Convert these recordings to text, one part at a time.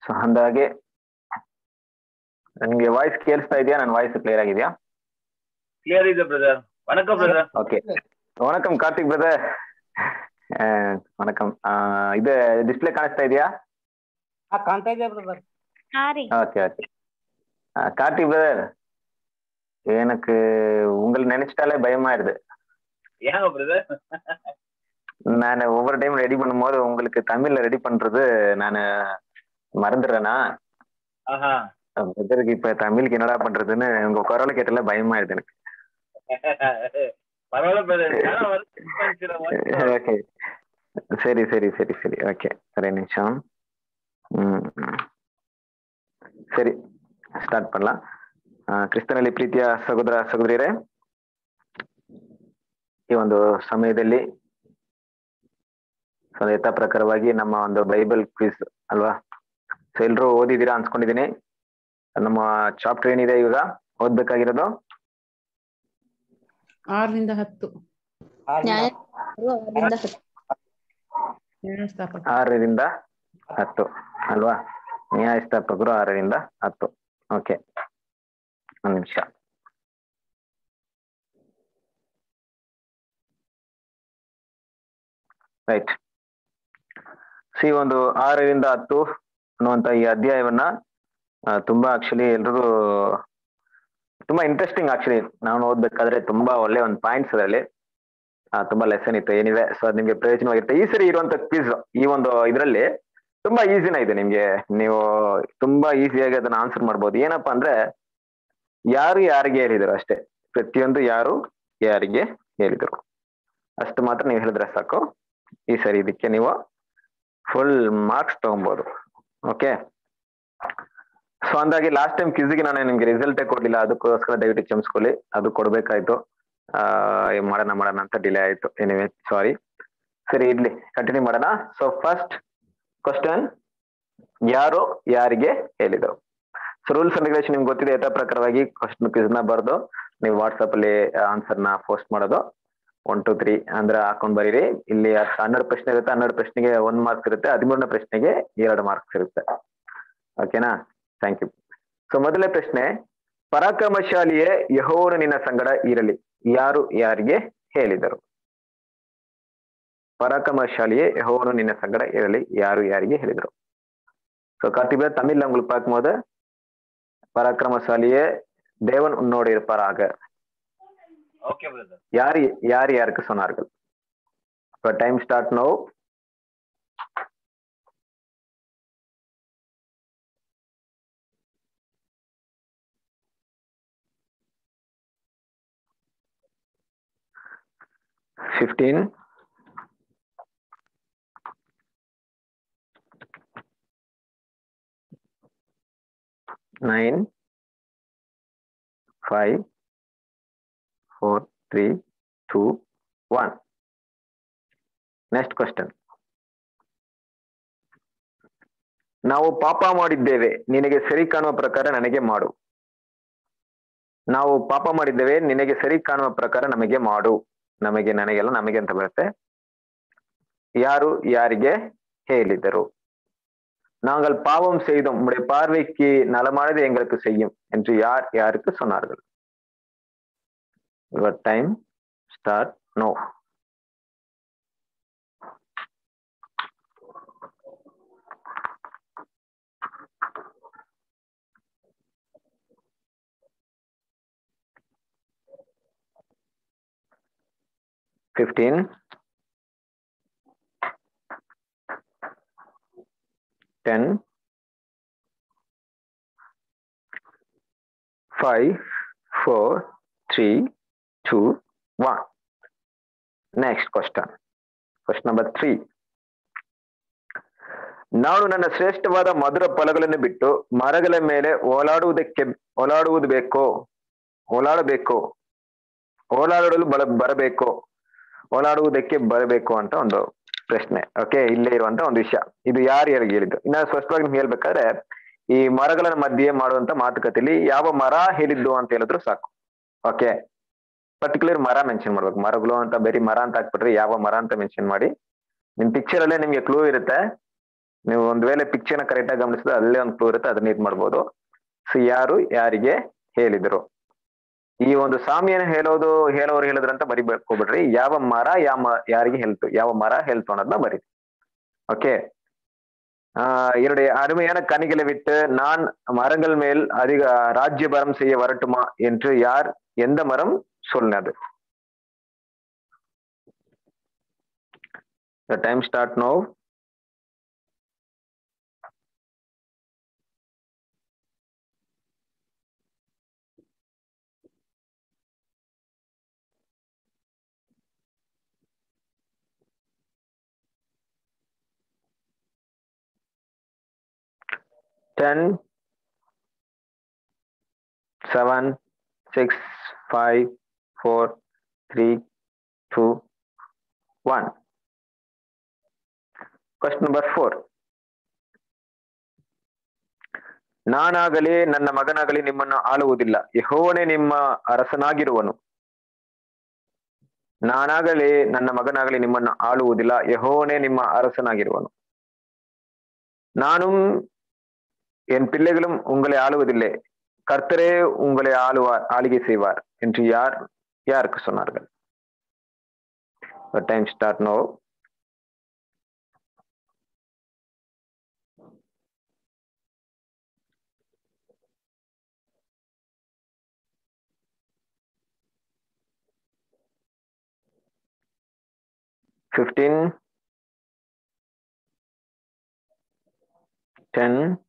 So ಅಂದಾಗೆ ನಿಮ್ಗೆ voice ಕೇಳಿಸ್ತಾ ಇದೆಯಾ ನನ್ನ ವಾಯ್ಸ್ ಕ್ಲಿಯರ್ ಆಗಿದೆಯಾ ಕ್ಲಿಯರ್ ಇದೆ ಬ್ರದರ್ ವಣಕ ಬ್ರದರ್ ಓಕೆ ವಣಕಂ ಕಾರ್ತಿಕ್ ಬ್ರದರ್ ವಣಕಂ ಇದು ಡಿಸ್ಪ್ಲೇ ಕಾಣಿಸ್ತಾ ಇದೆಯಾ ಹಾ ಕಾಣ್ತಾ ಇದೆ ಬ್ರದರ್ ಹಾ ರೀ ஓகே ஓகே கார்த்திக் பிரதர் எனக்கு உங்களை நினைச்சிட்டாலே பயமாயிடுது ஏங்க பிரதர் நான் ஒவ்வொரு டைம் ரெடி பண்ணும்போது உங்களுக்கு தமிழ்ல ரெடி பண்றது நான் மறந்துடுறேனா ஆஹா பிரதருக்கு இப்ப தமிழுக்கு என்னடா பண்றதுன்னு உங்க குரலை கேட்டால பயமாயிடுது எனக்கு பரவாயில்ல பிரதர் ஓகே சரி சரி சரி சரி ஓகே ஒரே நிமிஷம் ಹ್ಮ್ ಸರಿ ಸ್ಟಾರ್ಟ್ ಮಾಡலாம் ಆ, ಕ್ರಿಸ್ತನಲ್ಲಿ ಪ್ರೀತಿಯ ಸಹೋದರ ಸಹೋದರಿಯರೇ ಈ ಒಂದು ಸಮಯದಲ್ಲಿ ಸೊ ಯಥಾ ಪ್ರಕಾರವಾಗಿ ನಮ್ಮ ಒಂದು ಬೈಬಲ್ ಕ್ವಿಸ್ ಅಲ್ವಾ ಸೊ ಎಲ್ರು ಓದಿದ್ದೀರಾ ಅನ್ಸ್ಕೊಂಡಿದೀನಿ ನಮ್ಮ ಚಾಪ್ಟರ್ ಏನಿದೆ ಇವಾಗ ಓದ್ಬೇಕಾಗಿರೋದು ಆರರಿಂದ ಹತ್ತು ನ್ಯಾಯ ಆರರಿಂದ ಹತ್ತು ನ್ಯಾಯಸ್ಥಾಪಕ ಆರರಿಂದ ಹತ್ತು ಅಲ್ವಾ ನ್ಯಾಯಸ್ಥಾಪಕರು ಆರರಿಂದ ಹತ್ತು ಓಕೆ ಒಂದು ನಿಮಿಷ ರೈಟ್ ಸಿ ಒಂದು ಆರರಿಂದ ಹತ್ತು ಅನ್ನುವಂತ ಈ ಅಧ್ಯಾಯವನ್ನ ಆ, ತುಂಬಾ ಆಕ್ಚುಲಿ ಎಲ್ರಿಗೂ ತುಂಬಾ ಇಂಟ್ರೆಸ್ಟಿಂಗ್ ಆಕ್ಚುಲಿ ನಾನು ಓದ್ಬೇಕಾದ್ರೆ ತುಂಬಾ ಒಳ್ಳೆ ಒಂದು ಪಾಯಿಂಟ್ಸ್ ಅದರಲ್ಲಿ ಆ, ತುಂಬಾ ಲೆಸನ್ ಇತ್ತು ಏನಿವೆ ಸೊ ಅದು ನಿಮ್ಗೆ ಪ್ರಯೋಜನವಾಗಿರುತ್ತೆ ಈ ಸರಿ ಇರುವಂತ ಕ್ವಿಸ್ ಈ ಒಂದು ಇದರಲ್ಲಿ ತುಂಬಾ ಈಸಿನ ಇದೆ ನಿಮ್ಗೆ ನೀವು ತುಂಬಾ ಈಸಿಯಾಗಿ ಅದನ್ನ ಆನ್ಸರ್ ಮಾಡ್ಬೋದು ಏನಪ್ಪಾ ಅಂದ್ರೆ ಯಾರು ಯಾರಿಗೆ ಹೇಳಿದರು ಅಷ್ಟೇ ಪ್ರತಿಯೊಂದು ಯಾರು ಯಾರಿಗೆ ಹೇಳಿದರು ಅಷ್ಟು ಮಾತ್ರ ನೀವು ಹೇಳಿದ್ರೆ ಸಾಕು ಈ ಸರಿ ಇದಕ್ಕೆ ನೀವು ಫುಲ್ ಮಾರ್ಕ್ಸ್ ತಗೊಬೋದು ಓಕೆ ಸೊ ಅಂದಾಗಿ ಲಾಸ್ಟ್ ಟೈಮ್ ಕ್ವಿಸ್ಗೆ ನಾನು ನಿಮ್ಗೆ ರಿಸಲ್ಟೇ ಕೊಡ್ಲಿಲ್ಲ ಅದಕ್ಕೋಸ್ಕರ ದಯವಿಟ್ಟು ಕ್ಷಮಿಸ್ಕೊಳ್ಳಿ ಅದು ಕೊಡ್ಬೇಕಾಯ್ತು ಆ ಏನ್ ಮಾಡೋಣ ಮಾಡೋಣ ಅಂತ ಡಿಲೇ ಆಯ್ತು ಎನಿವೆ ಸಾರಿ ಸರಿ ಇರ್ಲಿ ಕಂಟಿನ್ಯೂ ಮಾಡೋಣ ಸೊ ಫಸ್ಟ್ ಕ್ವಶನ್ ಯಾರು ಯಾರಿಗೆ ಹೇಳಿದರು ಸೊ ರೂಲ್ಸ್ ಅಂಡ್ ರೆಗ್ಯುಲೇಷನ್ ನಿಮ್ಗೆ ಗೊತ್ತಿದೆ ಯಥಾ ಪ್ರಕಾರವಾಗಿ ಕ್ವಶನ್ ಕ್ವಿಸ್ ನ ಬರೆದು ನೀವು ವಾಟ್ಸಪ್ ಅಲ್ಲಿ ಆನ್ಸರ್ ನ ಪೋಸ್ಟ್ ಮಾಡೋದು ಒನ್ ಟು ತ್ರೀ ಅಂದ್ರೆ ಹಾಕೊಂಡ್ ಬರೀರಿ ಇಲ್ಲಿ ಹತ್ತು ಹನ್ನೆರಡು ಪ್ರಶ್ನೆ ಇರುತ್ತೆ ಹನ್ನೆರಡು ಪ್ರಶ್ನೆಗೆ ಒಂದ್ ಮಾರ್ಕ್ಸ್ ಇರುತ್ತೆ ಹದಿಮೂರನೇ ಪ್ರಶ್ನೆಗೆ ಎರಡು ಮಾರ್ಕ್ಸ್ ಇರುತ್ತೆ ಓಕೆನಾ ಥ್ಯಾಂಕ್ ಯು ಸೊ ಮೊದಲನೇ ಪ್ರಶ್ನೆ ಪರಾಕ್ರಮಶಾಲಿಯೇ ಯಹೋವನು ನಿನ್ನ ಸಂಗಡ ಇರಲಿ ಯಾರು ಯಾರಿಗೆ ಹೇಳಿದರು பராக்கிரமசாலியே யெகோவனு நின்ன சங்கட இரளி யாரு யாರಿಗೆ ಹೇಳಿದರು ಸೊ கார்த்திபே தமிழ்ல உங்களுக்கு பார்க்கும்போது பராக்கிரமசாலியே தேவன் உன்னோடு இருப்பாராக ஓகே பிரதர் யார் யார் யாருக்கு சொன்னார்கள் இப்போ time start now fifteen nine, five, four, three, two, one. Next question. ನಾವು ಪಾಪ ಮಾಡಿದ್ದೇವೆ ನಿನಗೆ ಸರಿ ಕಾಣುವ ಪ್ರಕಾರ ನನಗೆ ಮಾಡು ನಾವು ಪಾಪ ಮಾಡಿದ್ದೇವೆ ನಿನಗೆ ಸರಿ ಕಾಣುವ ಪ್ರಕಾರ ನಮಗೆ ಮಾಡು ನಮಗೆ ನನಗೆಲ್ಲ ನಮಗೆ ಅಂತ ಬರುತ್ತೆ ಯಾರು ಯಾರಿಗೆ ಹೇಳಿದರು நாங்கள் பாவம் செய்தோம் உம்முடைய பார்வைக்கு நலமானது எங்களுக்கு செய்யும் என்று யார் யாருக்கு சொன்னார்கள் your time start now fifteen ten, five, four, three, two, one. Next question. Question number three. ನಾನು ನನ್ನ ಶ್ರೇಷ್ಠವಾದ ಮಧುರ ಫಲಗಳನ್ನು ಬಿಟ್ಟು ಮರಗಳ ಮೇಲೆ ಓಲಾಡುವುದಕ್ಕೆ ಓಲಾಡುವುದು ಬೇಕೋ ಓಲಾಡಬೇಕು ಓಲಾಡಲು ಬಲ ಬರಬೇಕು ಓಲಾಡುವುದಕ್ಕೆ ಬರಬೇಕು ಅಂತ ಒಂದು ಪ್ರಶ್ನೆ ಓಕೆ ಇಲ್ಲೇ ಇರುವಂತ ಒಂದು ವಿಷಯ ಇದು ಯಾರು ಯಾರಿಗೆ ಹೇಳಿದ್ದು ಇನ್ನ ಸ್ಪಷ್ಟವಾಗಿ ನಿಮ್ಗೆ ಹೇಳ್ಬೇಕಾದ್ರೆ ಈ ಮರಗಳ ಮಧ್ಯೆ ಮಾಡುವಂತ ಮಾತುಕತೆಯಲ್ಲಿ ಯಾವ ಮರ ಹೇಳಿದ್ದು ಅಂತ ಹೇಳಿದ್ರು ಸಾಕು ಓಕೆ ಪರ್ಟಿಕ್ಯುಲರ್ ಮರ ಮೆನ್ಷನ್ ಮಾಡ್ಬೇಕು ಮರಗಳು ಅಂತ ಬರೀ ಮರ ಅಂತ ಹಾಕ್ಬಿಟ್ರೆ ಯಾವ ಮರ ಅಂತ ಮೆನ್ಷನ್ ಮಾಡಿ ನಿಮ್ ಪಿಕ್ಚರ್ ಅಲ್ಲೇ ನಿಮ್ಗೆ ಕ್ಲೂ ಇರುತ್ತೆ ನೀವು ಒಂದ್ ವೇಳೆ ಪಿಕ್ಚರ್ನ ಕರೆಕ್ಟ್ ಆಗಿ ಗಮನಿಸಿದ್ರೆ ಅಲ್ಲೇ ಒಂದು ಕ್ಲೂ ಇರುತ್ತೆ ಅದನ್ನ ಇದ್ ಮಾಡ್ಬೋದು ಸೊ ಯಾರು ಯಾರಿಗೆ ಹೇಳಿದ್ರು ಈ ಒಂದು ಸಾಮಿಯನ್ನ ಹೇಳೋದು ಹೇಳೋರು ಹೇಳಿದ್ರು ಅಂತ ಬರಿಬೇಕು ಹೋಗ್ಬಿಡ್ರಿ ಯಾವ ಮರ ಯಾವ ಯಾರಿಗೆ ಹೇಳ್ತು ಯಾವ ಮರ ಹೇಳ್ತು ಅನ್ನೋದನ್ನ ಬರೀ ஓகே என்னுடைய அருமையான கனிகளை விட்டு நான் மரங்கள் மேல் அதிக ராஜ்யபாரம் செய்ய வரட்டுமா என்று யார் எந்த மரம் சொன்னது The time start now. Ten, seven, six, five, four, three, two, one. Question number four. ನಾನಾಗಲಿ ನನ್ನ ಮಗನಾಗಲಿ ನಿಮ್ಮನ್ನು ಆಳುವುದಿಲ್ಲ ಯಹೋವನೇ ನಿಮ್ಮ ಅರಸನಾಗಿರುವನು ನಾನಾಗಲಿ ನನ್ನ ಮಗನಾಗಲಿ ನಿಮ್ಮನ್ನು ಆಳುವುದಿಲ್ಲ ಯಹೋವನೇ ನಿಮ್ಮ அரசனாகிருவನು நானும் என் பிள்ளைகளும் உங்களை ஆளுவதில்லை கர்த்தரே உங்களை ஆளுவார் ஆளுகை செய்வார் என்று யார் யாருக்கு சொன்னார்கள் time start now fifteen, ten,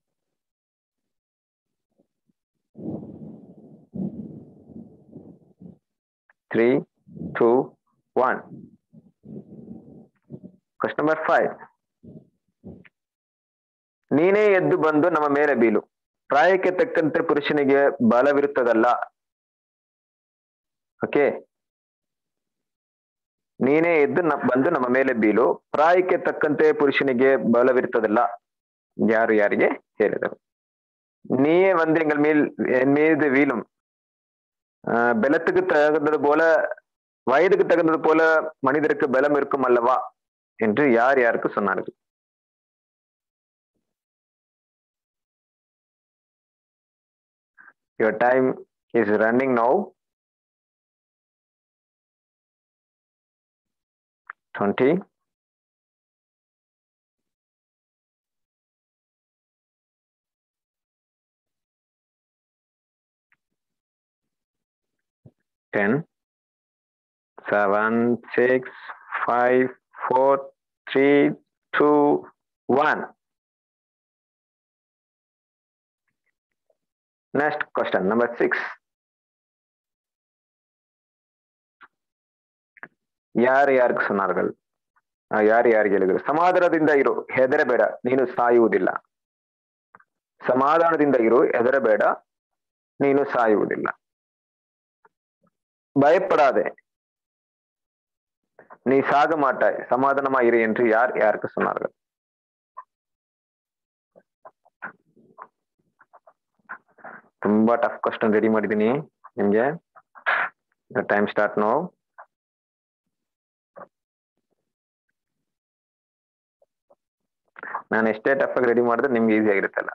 three, two, one. Question number five. ನೀನೇ ಎದ್ದು ಬಂದು ನಮ್ಮ ಮೇಲೆ ಬೀಳು ಪ್ರಾಯಕ್ಕೆ ತಕ್ಕಂತೆ ಪುರುಷನಿಗೆ ಬಲವಿರುತ್ತದಲ್ಲ ಓಕೆ ನೀನೇ ಎದ್ದು ನ- ಬಂದು ನಮ್ಮ ಮೇಲೆ ಬೀಳು ಪ್ರಾಯಕ್ಕೆ ತಕ್ಕಂತೆ ಪುರುಷನಿಗೆ ಬಲವಿರುತ್ತದಲ್ಲ ಯಾರು ಯಾರಿಗೆ ಹೇಳಿದರು நீயே வந்து எங்கள் மேல் என் மீது வீழும் ஆஹ் பலத்துக்கு தகுந்தது போல வயதுக்கு தகுந்தது போல மனிதருக்கு பலம் இருக்கும் அல்லவா என்று யார் யாருக்கு சொன்னார்கள் your time is running now 20 10 7 6 5 4 3 2 1 next question number 6 ಯಾರು ಯಾರಿಗೆ சொன்னார்கள் ಆ, ಯಾರು ಯಾರಿಗೆ ಹೇಳಿದರು ಸಮಾಧಾನದಿಂದ ಇರು ಹೆದರಬೇಡ ನೀನು ಸಾಯುವುದಿಲ್ಲ ಸಮಾಧಾನದಿಂದ ಇರು ಹೆದರಬೇಡ ನೀನು ಸಾಯುವುದಿಲ್ಲ பயப்படாதே நீ சாக மாட்டாய் சமாதானமா இரு என்று யார் யாருக்கு சொன்னார்கள் ತುಂಬಾ ಟಫ್ ಕ್ವಶನ್ ರೆಡಿ ಮಾಡಿದ್ದೀನಿ ನಿಮ್ಗೆ ಟೈಮ್ ಸ್ಟಾರ್ಟ್ ನೋ ನಾನು ಎಷ್ಟೇ ಟಫ್ ಆಗಿ ರೆಡಿ ಮಾಡಿದ್ರೆ ನಿಮ್ಗೆ ಈಸಿ ಆಗಿರುತ್ತಲ್ಲ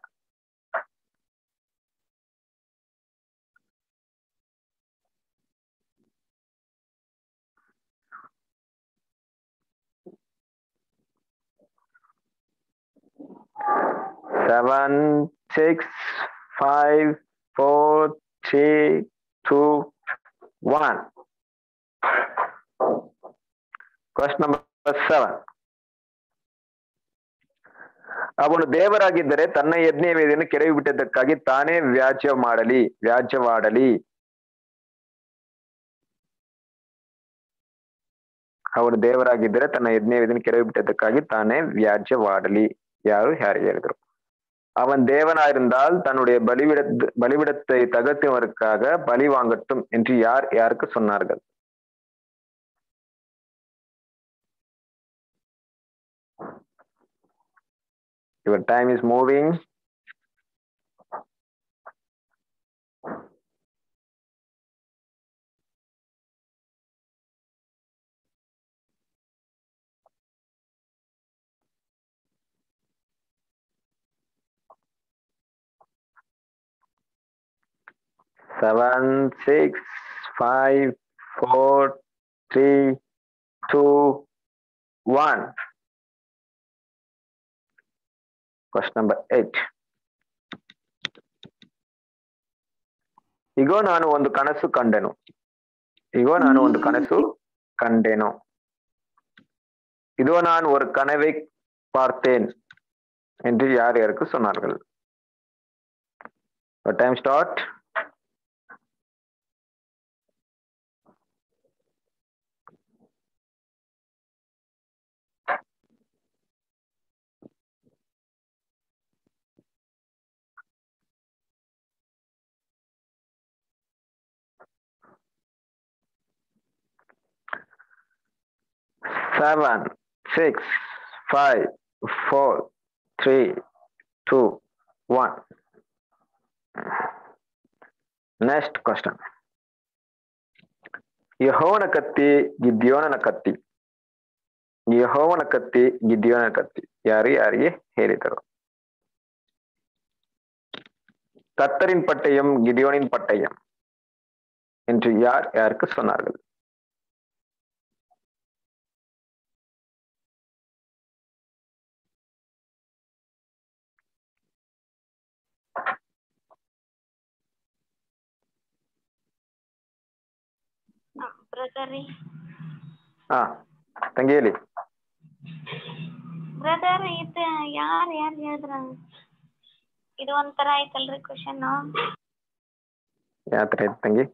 seven, six, five, four, three, two, one. Question number seven. ಅವನು ದೇವರಾಗಿದ್ದರೆ ತನ್ನ ಯಜ್ಞ ವೇದಿಯನ್ನು ಕೆಡವಿ ಬಿಟ್ಟಿದ್ದಕ್ಕಾಗಿ ತಾನೇ ವ್ಯಾಜ್ಯ ಮಾಡಲಿ ವ್ಯಾಜ್ಯವಾಡಲಿ ಅವನು ದೇವರಾಗಿದ್ದರೆ ತನ್ನ ಯಜ್ಞ ವೇದಿಯನ್ನು ಕೆಡವಿ ಬಿಟ್ಟಿದ್ದಕ್ಕಾಗಿ ತಾನೇ ವ್ಯಾಜ್ಯವಾಡಲಿ யாரு யார் எழுதுறோம் அவன் தேவனா இருந்தால் தன்னுடைய பலிவிட பலிவிடத்தை தகர்த்தவருக்காக பலி வாங்கட்டும் என்று யார் யாருக்கு சொன்னார்கள் Your time is moving. seven, six, five, four, three, two, one. Question number eight. ಇಗೋ ನಾನು ಒಂದು ಕನಸು ಕಂಡೆನು ಇಗೋ ನಾನು ಒಂದು ಕನಸು ಕಂಡೆನು இதோ நான் ஒரு கனவை பார்த்தேன் என்று யார் யாருக்கு சொன்னார்கள் time start seven, six, five, four, three, two, one. Next question. ಯಹೋವನ ಕತ್ತಿ ಗಿದ್ಯೋನನ ಕತ್ತಿ ಯಹೋವನ ಕತ್ತಿ ಗಿದ್ಯೋನನ ಕತ್ತಿ ಯಾರು ಯಾರಿಗೆ ಹೇಳಿದರು கத்தரின் பட்டயம் கிடியோனின் பட்டயம் என்று யார் யாருக்கு சொன்னார்கள் ಬ್ರದರ್ ರೀ ಹಾ ತಂಗಿ ಹೇಳಿ ಬ್ರದರ್ ಇದು ಯಾರು ಯಾರು ಹೇಳಿದ್ರ ಇದು ಒಂಥರ ಐತಲ್ರಿ ಕ್ವಶನ್ ಯಾವ ತರ ಐತೆ ತಂಗಿ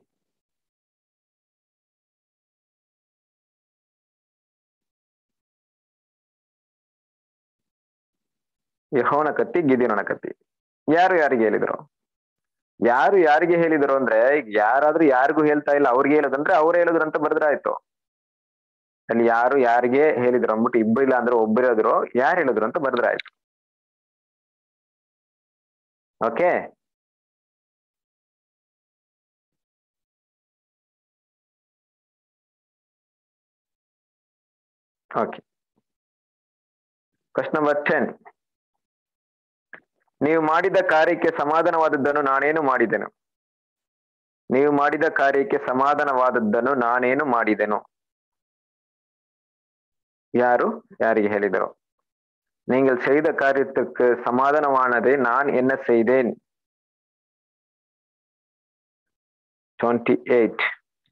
ಯಹೋವನ ಕತ್ತಿ ಗಿದಿಯೋನ ಕತ್ತಿ ಯಾರು ಯಾರಿಗೆ ಹೇಳಿದ್ರು ಯಾರು ಯಾರಿಗೆ ಹೇಳಿದ್ರು ಅಂದ್ರೆ ಈಗ ಯಾರಾದ್ರೂ ಯಾರಿಗೂ ಹೇಳ್ತಾ ಇಲ್ಲ ಅವ್ರಿಗೆ ಹೇಳೋದಂದ್ರೆ ಅವ್ರು ಹೇಳಿದ್ರು ಅಂತ ಬರೆದ್ರೆ ಆಯ್ತು ಅಲ್ಲಿ ಯಾರು ಯಾರಿಗೆ ಹೇಳಿದ್ರು ಅಂದ್ಬಿಟ್ಟು ಇಬ್ಬರು ಇಲ್ಲ ಅಂದ್ರೆ ಒಬ್ಬರು ಹೇಳಿದ್ರು ಯಾರು ಹೇಳಿದ್ರು ಅಂತ ಬರೆದ್ರೆ ಆಯ್ತು okay okay question number ten ನೀವು ಮಾಡಿದ ಕಾರ್ಯಕ್ಕೆ ಸಮಾಧಾನವಾದದ್ದನ್ನು ನಾನೇನು ಮಾಡಿದೆನು ನೀವು ಮಾಡಿದ ಕಾರ್ಯಕ್ಕೆ ಸಮಾಧಾನವಾದದ್ದನ್ನು ನಾನೇನು ಮಾಡಿದೆನು யாரு யாರಿಗೆ ಹೇಳಿದರು நீங்கள் செய்த காரியத்துக்கு சமாதானமானதை நான் என்ன செய்தேன் twenty eight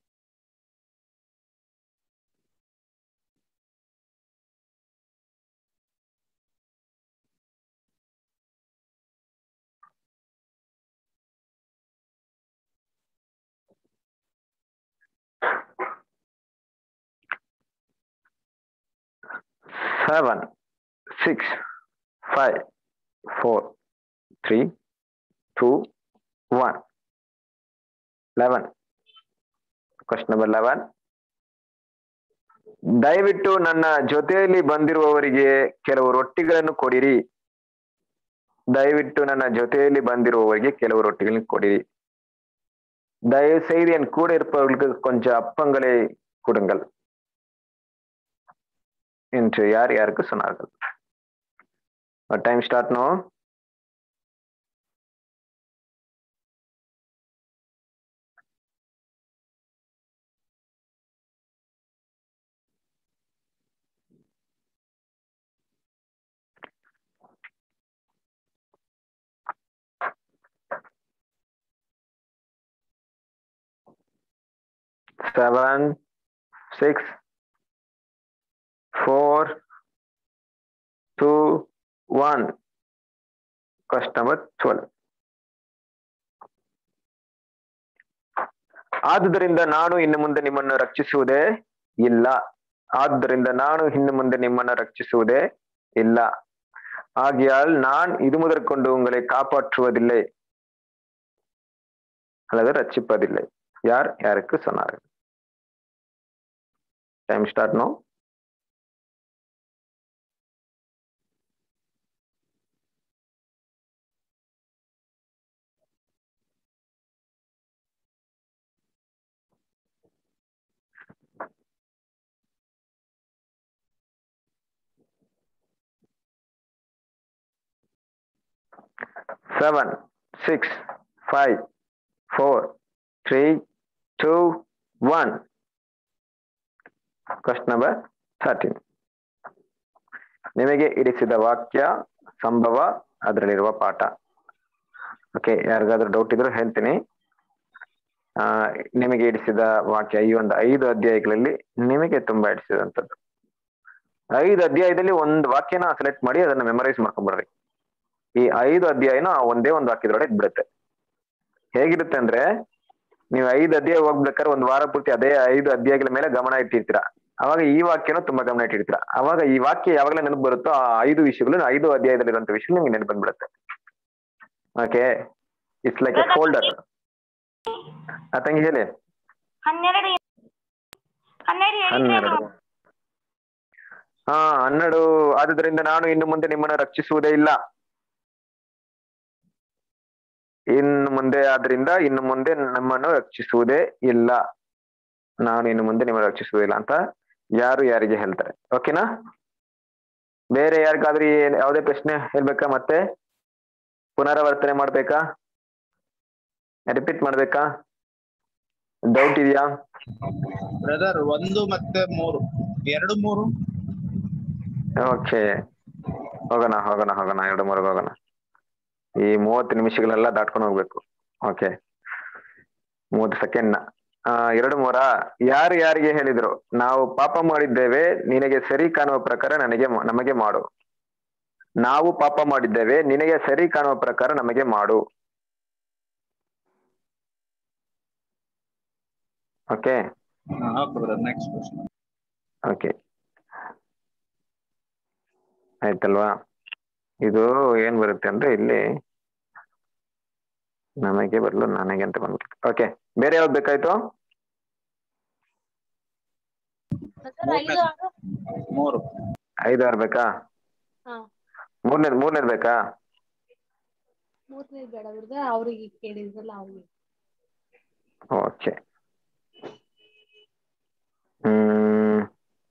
seven, six, five, four, three, two, one. Eleven. Question number eleven. ದಯವಿಟ್ಟು ನನ್ನ ಜೊತೆಯಲ್ಲಿ ಬಂದಿರುವವರಿಗೆ ಕೆಲವು ರೊಟ್ಟಿಗಳನ್ನು ಕೊಡಿರಿ ದಯವಿಟ್ಟು ನನ್ನ ಜೊತೆಯಲ್ಲಿ ಬಂದಿರುವವರಿಗೆ ಕೆಲವು ರೊಟ್ಟಿಗಳನ್ನು ಕೊಡಿರಿ தயவு செய்து என் கூட இருப்பவர்களுக்கு கொஞ்சம் அப்பங்களை கொடுங்கள் என்று யார் யாருக்கு சொன்னார்கள் time start now seven, six, four, two, one. Question number twelve. ಆದುದರಿಂದ ನಾನು ಇನ್ನು ಮುಂದೆ ನಿಮ್ಮನ್ನು ರಕ್ಷಿಸುವುದೇ ಇಲ್ಲ ಆದುದರಿಂದ ನಾನು ಇನ್ನು ಮುಂದೆ ನಿಮ್ಮನ್ನು ರಕ್ಷಿಸುವುದೇ ಇಲ್ಲ ஆகையால் நான் இது முதற்கொண்டு உங்களை காப்பாற்றுவதில்லை அல்லது ரட்சிப்பதில்லை யார் யாருக்கு சொன்னார்கள் time start now seven, six, five, four, three two one question number thirteen ನಿಮಗೆ ಇರಿಸಿದ ವಾಕ್ಯ ಸಂಭವ ಅದರಲ್ಲಿರುವ ಪಾಠ ಓಕೆ ಯಾರಿಗಾದ್ರೂ ಡೌಟ್ ಇದ್ರು ಹೇಳ್ತೀನಿ ಆ ನಿಮಗೆ ಇಡಿಸಿದ ವಾಕ್ಯ ಈ ಒಂದು ಐದು ಅಧ್ಯಾಯಗಳಲ್ಲಿ ನಿಮಗೆ ತುಂಬಾ ಇಡಿಸಿದಂಥದ್ದು ಐದು ಅಧ್ಯಾಯದಲ್ಲಿ ಒಂದು ವಾಕ್ಯನ ಸೆಲೆಕ್ಟ್ ಮಾಡಿ ಅದನ್ನ ಮೆಮರೈಸ್ ಮಾಡ್ಕೊಂಡ್ಬರ್ರಿ ಈ ಐದು ಅಧ್ಯಾಯನ ಆ ಒಂದೇ ಒಂದು ವಾಕ್ಯದೊಳಗೆ ಬಿಡುತ್ತೆ ಹೇಗಿರುತ್ತೆ ಅಂದ್ರೆ ನೀವು ಐದು ಅಧ್ಯಾಯ ಹೋಗ್ಬೇಕಾದ್ರೆ ಒಂದು ವಾರ ಪೂರ್ತಿ ಅದೇ ಐದು ಅಧ್ಯಾಯಗಳ ಮೇಲೆ ಗಮನ ಇಟ್ಟಿರ್ತೀರಾ ಅವಾಗ ಈ ವಾಕ್ಯನೂ ತುಂಬಾ ಗಮನ ಇಟ್ಟಿರ್ತೀರಾ ಅವಾಗ ಈ ವಾಕ್ಯ ಯಾವಾಗಲೇ ನೆನಪು ಬರುತ್ತೋ ಆ ಐದು ವಿಷಯಗಳು ಐದು ಅಧ್ಯಾಯದಲ್ಲಿರುವಂತ ವಿಷಯ ನಿಮ್ಗೆ ನೆನಪು ಬಂದ್ಬಿಡುತ್ತೆ okay it's like a folder ಆ ತಂಗಿ ಹೇಳಿ ಹನ್ನೆರಡು ಹನ್ನೆರಡು ಹೇಳಿದ್ರೇನು ಹನ್ನೆರಡು ಹಾ ಹನ್ನೆರಡು ಆದುದರಿಂದ ನಾನು ಇನ್ನು ಮುಂದೆ ನಿಮ್ಮನ್ನು ರಕ್ಷಿಸುವುದೇ ಇಲ್ಲ ಇನ್ನು ಮುಂದೆ ಆದ್ರಿಂದ ಇನ್ನು ಮುಂದೆ ನಮ್ಮನ್ನು ರಕ್ಷಿಸುವುದೇ ಇಲ್ಲ ನಾನು ಇನ್ನು ಮುಂದೆ ನಿಮ್ಮನ್ನು ರಕ್ಷಿಸುವುದಿಲ್ಲ ಅಂತ ಯಾರು ಯಾರಿಗೆ ಹೇಳ್ತಾರೆ ಓಕೆನಾ ಬೇರೆ ಯಾರಿಗಾದ್ರೂ ಏನ್ ಯಾವುದೇ ಪ್ರಶ್ನೆ ಹೇಳ್ಬೇಕಾ ಮತ್ತೆ ಪುನರಾವರ್ತನೆ ಮಾಡ್ಬೇಕಾ ರಿಪೀಟ್ ಮಾಡ್ಬೇಕಾ ಡೌಟ್ ಇದೆಯಾ ಬ್ರದರ್ ಒಂದು ಮತ್ತೆ ಮೂರು ಎರಡು ಮೂರು ಓಕೆ ಹೋಗೋಣ ಹೋಗೋಣ ಹೋಗೋಣ ಎರಡು ಮೂರು ಹೋಗೋಣ ಈ ಮೂವತ್ತು ನಿಮಿಷಗಳೆಲ್ಲ ದಾಟ್ಕೊಂಡು ಹೋಗ್ಬೇಕು ಓಕೆ ಮೂವತ್ತು ಸೆಕೆಂಡ್ ಆ ಎರಡು ಮೂರ ಯಾರು ಯಾರಿಗೆ ಹೇಳಿದ್ರು ನಾವು ಪಾಪ ಮಾಡಿದ್ದೇವೆ ನಿನಗೆ ಸರಿ ಕಾಣುವ ಪ್ರಕಾರ ನನಗೆ ಮಾ- ನಮಗೆ ಮಾಡು ನಾವು ಪಾಪ ಮಾಡಿದ್ದೇವೆ ನಿನಗೆ ಸರಿ ಕಾಣುವ ಪ್ರಕಾರ ನಮಗೆ ಮಾಡು okay okay brother next question okay ಆಯ್ತಲ್ವಾ ಇದು ಏನ್ ಬರುತ್ತೆ ಅಂದ್ರೆ ಇಲ್ಲಿ ನಮಗೆ ಬರಲು ನನಗೆ ಅಂತ ಬಂದ್ಬಿಟ್ಟು ಓಕೆ ಬೇರೆ ಯಾವ್ದು ಬೇಕಾಯ್ತು ಮೂರು ಐದು ಆರು ಬೇಕಾ ಹಾ. ಮೂರನೇದು ಮೂರನೇದು ಬೇಕಾ ಮೂರನೇ ಬೇಡ ಬಿಡ್ದೆ ಅವ್ರಿಗೆ ಕೇಳಿದ್ರಲ್ಲ ಅವ್ರಿಗೆ ಓಕೆ ಹ್ಮ್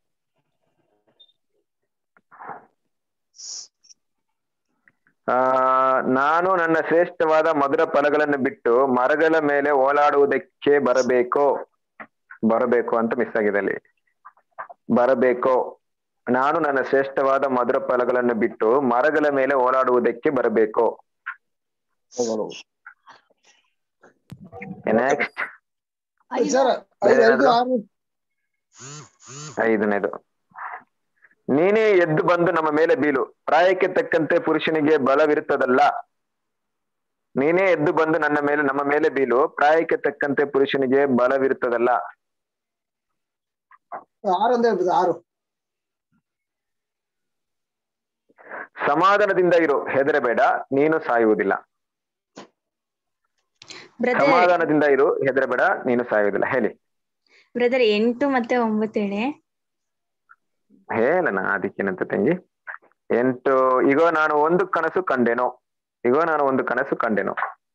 ಆ ನಾನು ನನ್ನ ಶ್ರೇಷ್ಠವಾದ ಮಧುರ ಫಲಗಳನ್ನು ಬಿಟ್ಟು ಮರಗಳ ಮೇಲೆ ಓಲಾಡುವುದಕ್ಕೆ ಬರಬೇಕು ಬರಬೇಕು ಅಂತ ಮಿಸ್ ಆಗಿದೆ ಅಲ್ಲಿ ಬರಬೇಕು ನಾನು ನನ್ನ ಶ್ರೇಷ್ಠವಾದ ಮಧುರ ಫಲಗಳನ್ನು ಬಿಟ್ಟು ಮರಗಳ ಮೇಲೆ ಓಲಾಡುವುದಕ್ಕೆ ಬರಬೇಕು ನೆಕ್ಸ್ಟ್ ಸರ್ ಐದು ಐದು ಆರು ಐದನೇದು ನೀನೇ ಎದ್ದು ಬಂದು ನಮ್ಮ ಮೇಲೆ ಬೀಳು ಪ್ರಾಯಕ್ಕೆ ತಕ್ಕಂತೆ ಪುರುಷನಿಗೆ ಬಲವಿರುತ್ತದಲ್ಲ ನೀನೇ ಎದ್ದು ಬಂದು ನನ್ನ ಮೇಲೆ ನಮ್ಮ ಮೇಲೆ ಬೀಳು ಪ್ರಾಯಕ್ಕೆ ತಕ್ಕಂತೆ ಪುರುಷನಿಗೆ ಬಲವಿರುತ್ತದಲ್ಲ ಆರು ಅಂತ ಹೇಳ್ಬೋದು ಆರು ಸಮಾಧಾನದಿಂದ ಇರು ಹೆದರಬೇಡ ನೀನು ಸಾಯುವುದಿಲ್ಲ ಬ್ರದರ್ ಸಮಾಧಾನದಿಂದ ಇರು ಹೆದರಬೇಡ ನೀನು ಸಾಯುವುದಿಲ್ಲ ಹೇಳಿ ಬ್ರದರ್ ಎಂಟು ಮತ್ತೆ ಒಂಬತ್ತು ಹೇಳಿ ಹೇಳಣ ಅದಕ್ಕೇನಂತ ತಂಗಿ ಎಂಟು ಈಗ ನಾನು ಒಂದು ಕನಸು ಕಂಡೆನು ಈಗ ನಾನು ಒಂದು ಕನಸು ಕಂಡೆನು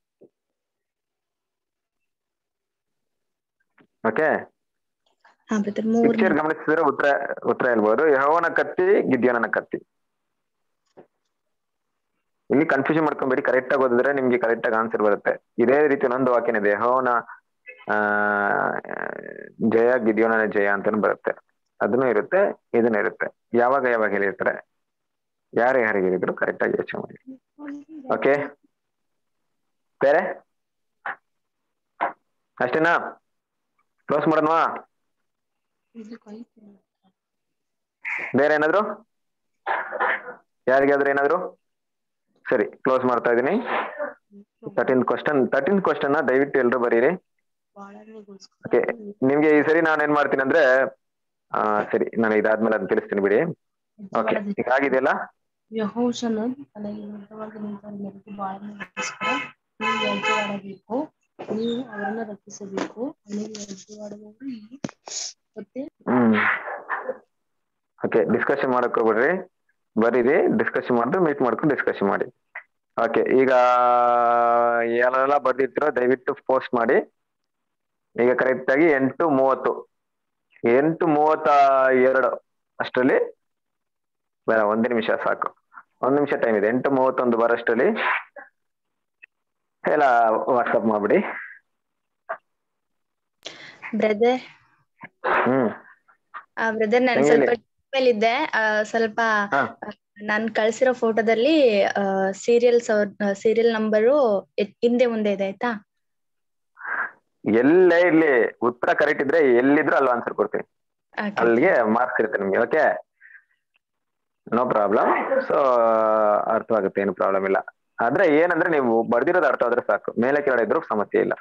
ಓಕೆ ಹಾ ಬ್ರದರ್ ಮೂರ್ ಪಿಕ್ಚರ್ ಗಮನಿಸಿದ್ರೆ ಉತ್ತರ ಉತ್ತರ ಹೇಳ್ಬೋದು ಯಹೋವನ ಕತ್ತಿ ಗಿದ್ಯೋನನ ಕತ್ತಿ ಇಲ್ಲಿ ಕನ್ಫ್ಯೂಷನ್ ಮಾಡ್ಕೊಂಬೇಡಿ ಕರೆಕ್ಟ್ ಆಗಿ ಓದಿದ್ರೆ ನಿಮ್ಗೆ ಕರೆಕ್ಟ್ ಆಗಿ ಆನ್ಸರ್ ಬರುತ್ತೆ ಇದೇ ರೀತಿ ಇನ್ನೊಂದು ವಾಕ್ಯನ ಇದೆ ಯಹೋವನ ಆ ಜಯ ಗಿದ್ಯೋನನ ಜಯ ಅಂತಾನು ಬರುತ್ತೆ ಅದನ್ನು ಇರುತ್ತೆ ಇದನ್ನು ಇರುತ್ತೆ ಯಾವಾಗ ಯಾವಾಗ ಹೇಳಿರ್ತಾರೆ ಯಾರು ಯಾರಿಗೆ ಹೇಳಿದ್ರು ಕರೆಕ್ಟ್ ಆಗಿ ಯೋಚನೆ ಮಾಡಿ ಓಕೆ ಬೇರೆ ಅಷ್ಟೇನಾ ಕ್ಲೋಸ್ ಮಾಡೋಣವಾ ಬೇರೆ ಏನಾದ್ರು ಯಾರಿಗಾದ್ರೂ ಏನಾದ್ರು ಸರಿ ಕ್ಲೋಸ್ ಮಾಡ್ತಾ ಇದೀನಿ ತರ್ಟೀನ್ ಕ್ವಶನ್ ತರ್ಟೀನ್ ಕ್ವಶನ್ ದಯವಿಟ್ಟು ಎಲ್ರು ಬರೀರಿ ಓಕೆ ನಿಮ್ಗೆ ಈ ಸರಿ ನಾನು ಏನ್ ಮಾಡ್ತೀನಿ ಅಂದ್ರೆ ಆ ಸರಿ ನಾನು ಇದಾದ್ಮೇಲೆ ಅದನ್ನ ತಿಳಿಸ್ತೀನಿ ಬಿಡಿ ಓಕೆ ಈಗ ಆಗಿದೆಯಲ್ಲ ಯಹೋಶನು ತನಗೆ ವಿರುದ್ಧವಾಗಿ ನಿಂತವರ ಮೇರೆಗೆ ಬಾಳಗೋಸ್ಕರ ನೀವು ವ್ಯಾಜ್ಯವಾಡಬೇಕು ನೀವು ಅವರನ್ನ ರಕ್ಷಿಸಬೇಕು ಅವನಿಗೆ ವ್ಯಾಜ್ಯವಾಡುವವರು ಈ ಮತ್ತೆ ಹ್ಮ್ ಓಕೆ ಡಿಸ್ಕಷನ್ ಮಾಡಕ್ ಹೋಗ್ಬಿಡ್ರಿ ಬರೀರಿ ಡಿಸ್ಕಷನ್ ಮಾಡಿದ್ರೆ ಮೀಟ್ ಮಾಡ್ಕೊಂಡು ಡಿಸ್ಕಷನ್ ಮಾಡಿ ಓಕೆ ಈಗ ಯಾರೆಲ್ಲ ಬರ್ದಿರ್ತೀರೋ ದಯವಿಟ್ಟು ಪೋಸ್ಟ್ ಮಾಡಿ ಈಗ ಕರೆಕ್ಟ್ ಆಗಿ ಎಂಟು ಮೂವತ್ತು ಎಂಟು ಮೂವತ್ತ ಎರಡು ಅಷ್ಟರಲ್ಲಿ ಬೇಡ ಒಂದು ನಿಮಿಷ ಸಾಕು ಒಂದು ನಿಮಿಷ ಟೈಮ್ ಇದೆ ಎಂಟು ಮೂವತ್ತೊಂದು ಬರೋಷ್ಟರಲ್ಲಿ ಎಲ್ಲ ವಾಟ್ಸಪ್ ಮಾಡ್ಬಿಡಿ ಬ್ರದರ್ ಹ್ಮ್ ಬ್ರದರ್ ನಾನು ಹೇಳಿ. ಸ್ವಲ್ಪ ಟ್ರಿಪ್ಪಲ್ಲಿ ಇದ್ದೆ ಆ, ಸ್ವಲ್ಪ ಹಾ. ನಾನು ಕಳ್ಸಿರೋ ಫೋಟೋದಲ್ಲಿ ಸೀರಿಯಲ್ಸ್ ಸೀರಿಯಲ್ ನಂಬರು ಹಿಂದೆ ಮುಂದೆ ಇದೆ ಆಯ್ತಾ ಎಲ್ಲೇ ಇಲ್ಲಿ ಉತ್ತರ ಕರೆಕ್ಟ್ ಇದ್ರೆ ಎಲ್ಲಿದ್ರು ಅಲ್ಲಿ ಆನ್ಸರ್ ಕೊಡ್ತೀನಿ Okay. ಅಲ್ಲಿಗೆ ಮಾರ್ಕ್ಸ್ ಇರುತ್ತೆ ನಿಮ್ಗೆ ಓಕೆ ನೋ ಪ್ರಾಬ್ಲಮ್ ಸೊ ಅರ್ಥವಾಗುತ್ತೆ ಏನು ಪ್ರಾಬ್ಲಮ್ ಇಲ್ಲ ಆದ್ರೆ ಏನಂದ್ರೆ ನೀವು ಬರ್ದಿರೋದು ಅರ್ಥ ಆದ್ರೆ ಸಾಕು ಮೇಲೆ ಕೆಳಗಡೆ ಇದ್ರೂ ಸಮಸ್ಯೆ ಇಲ್ಲ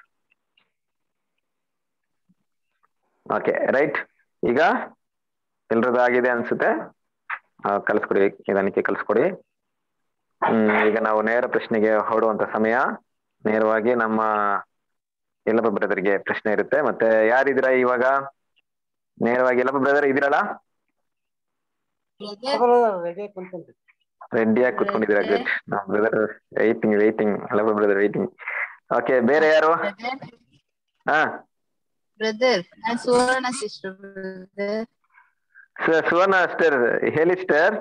ಓಕೆ ರೈಟ್ ಈಗ ಎಲ್ರದ್ದು ಆಗಿದೆ ಅನ್ಸುತ್ತೆ ಆ, ಕಲಿಸ್ಕೊಡಿ ನಿಧಾನಕ್ಕೆ ಕಲಿಸ್ಕೊಡಿ ಹ್ಮ್ ಈಗ ನಾವು ನೇರ ಪ್ರಶ್ನೆಗೆ ಹೊರಡುವಂತ ಸಮಯ ನೇರವಾಗಿ ನಮ್ಮ ಎಲ್ಲಪ್ಪ ಬ್ರದರ್ಗೆ ಪ್ರಶ್ನೆ ಇರುತ್ತೆ ಮತ್ತೆ ಯಾರಿದ್ದೀರಾ ಇವಾಗ ನೇರವಾಗಿ ಎಲ್ಲಪ್ಪ ಬ್ರದರ್ ಇದ್ದೀರಲ್ಲ ರೆಡಿ ಕುಂತೀನಿ ರೆಡಿಯಾಗಿ ಕುತ್ಕೊಂಡಿದ್ದೀರಾ ಗುಡ್ ನಮ್ಮ ಬ್ರದರ್ ವೈಟಿಂಗ್ ವೈಟಿಂಗ್ ಎಲ್ಲಪ್ಪ ಬ್ರದರ್ ವೈಟಿಂಗ್ ಓಕೆ ಬೇರೆ ಯಾರು ಹಾ ಬ್ರದರ್ ನಾನ್ ಸುವರ್ಣ ಸಿಸ್ಟರ್ ಬ್ರದರ್ ಸ- ಸುವರ್ಣ ಸ್ಟರ್ ಹೇಳಿ ಸ್ಟರ್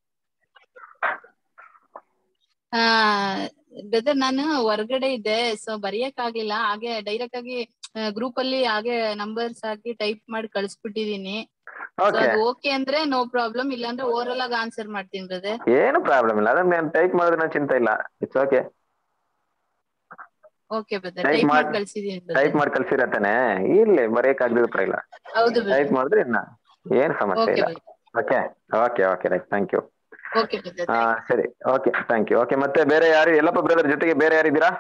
ಹಾ ಬ್ರದರ್ ನಾನು ಹೊರಗಡೆ ಇದ್ದೆ ಸೊ ಬರೆಯಕ್ ಆಗ್ಲಿಲ್ಲ ಹಾಗೆ ಡೈರೆಕ್ಟ್ ಆಗಿ ಗ್ರೂಪ್ ಅಲ್ಲಿ ಹಾಗೆ ನಂಬರ್ಸ್ ಹಾಕಿ ಟೈಪ್ ಮಾಡಿ ಕಳ್ಸ್ಬಿಟ್ಟಿದೀನಿ ಸೊ ಓಕೆ ಅದು ಓಕೆ ಅಂದ್ರೆ ನೋ ಪ್ರಾಬ್ಲಮ್ ಇಲ್ಲಾಂದ್ರೆ ಓರಲ್ ಆಗಿ ಆನ್ಸರ್ ಮಾಡ್ತೀನಿ ಬ್ರದರ್ ಏನು ಪ್ರಾಬ್ಲಮ್ ಇಲ್ಲ ಅದನ್ನ ನಾನು ಟೈಪ್ ಮಾಡೋದ್ರ ಚಿಂತೆ ಇಲ್ಲ it's okay okay brother Type type ಮಾಡಿ ಮಾಡ್- ಕಳ್ಸಿದೀನಿ ಟೈಪ್ ಬ್ರದರ್ ಮಾಡಿ ಕಳ್ಸಿರತ್ತಾನೆ ಇರ್ಲಿ ಬರೆಯಕ್ ಆಗದಿದ್ರು ಪರವಾಗಿಲ್ಲ ಹೌದು ಬ್ರದರ್ ಟೈಪ್ ಮಾಡಿದ್ರೆ ಇನ್ನ ಏನ್ ಸಮಸ್ಯೆ ಓಕೆ ಇಲ್ಲ brother okay okay okay right thank you okay brother ಹಾ ಸರಿ ಓಕೆ ಥ್ಯಾಂಕ್ ಯು ಓಕೆ ಮತ್ತೆ ಬೇರೆ ಯಾರು ಎಲ್ಲಪ್ಪ ಬ್ರದರ್ ಜೊತೆಗೆ ಬೇರೆ ಯಾರಿದ್ದೀರಾ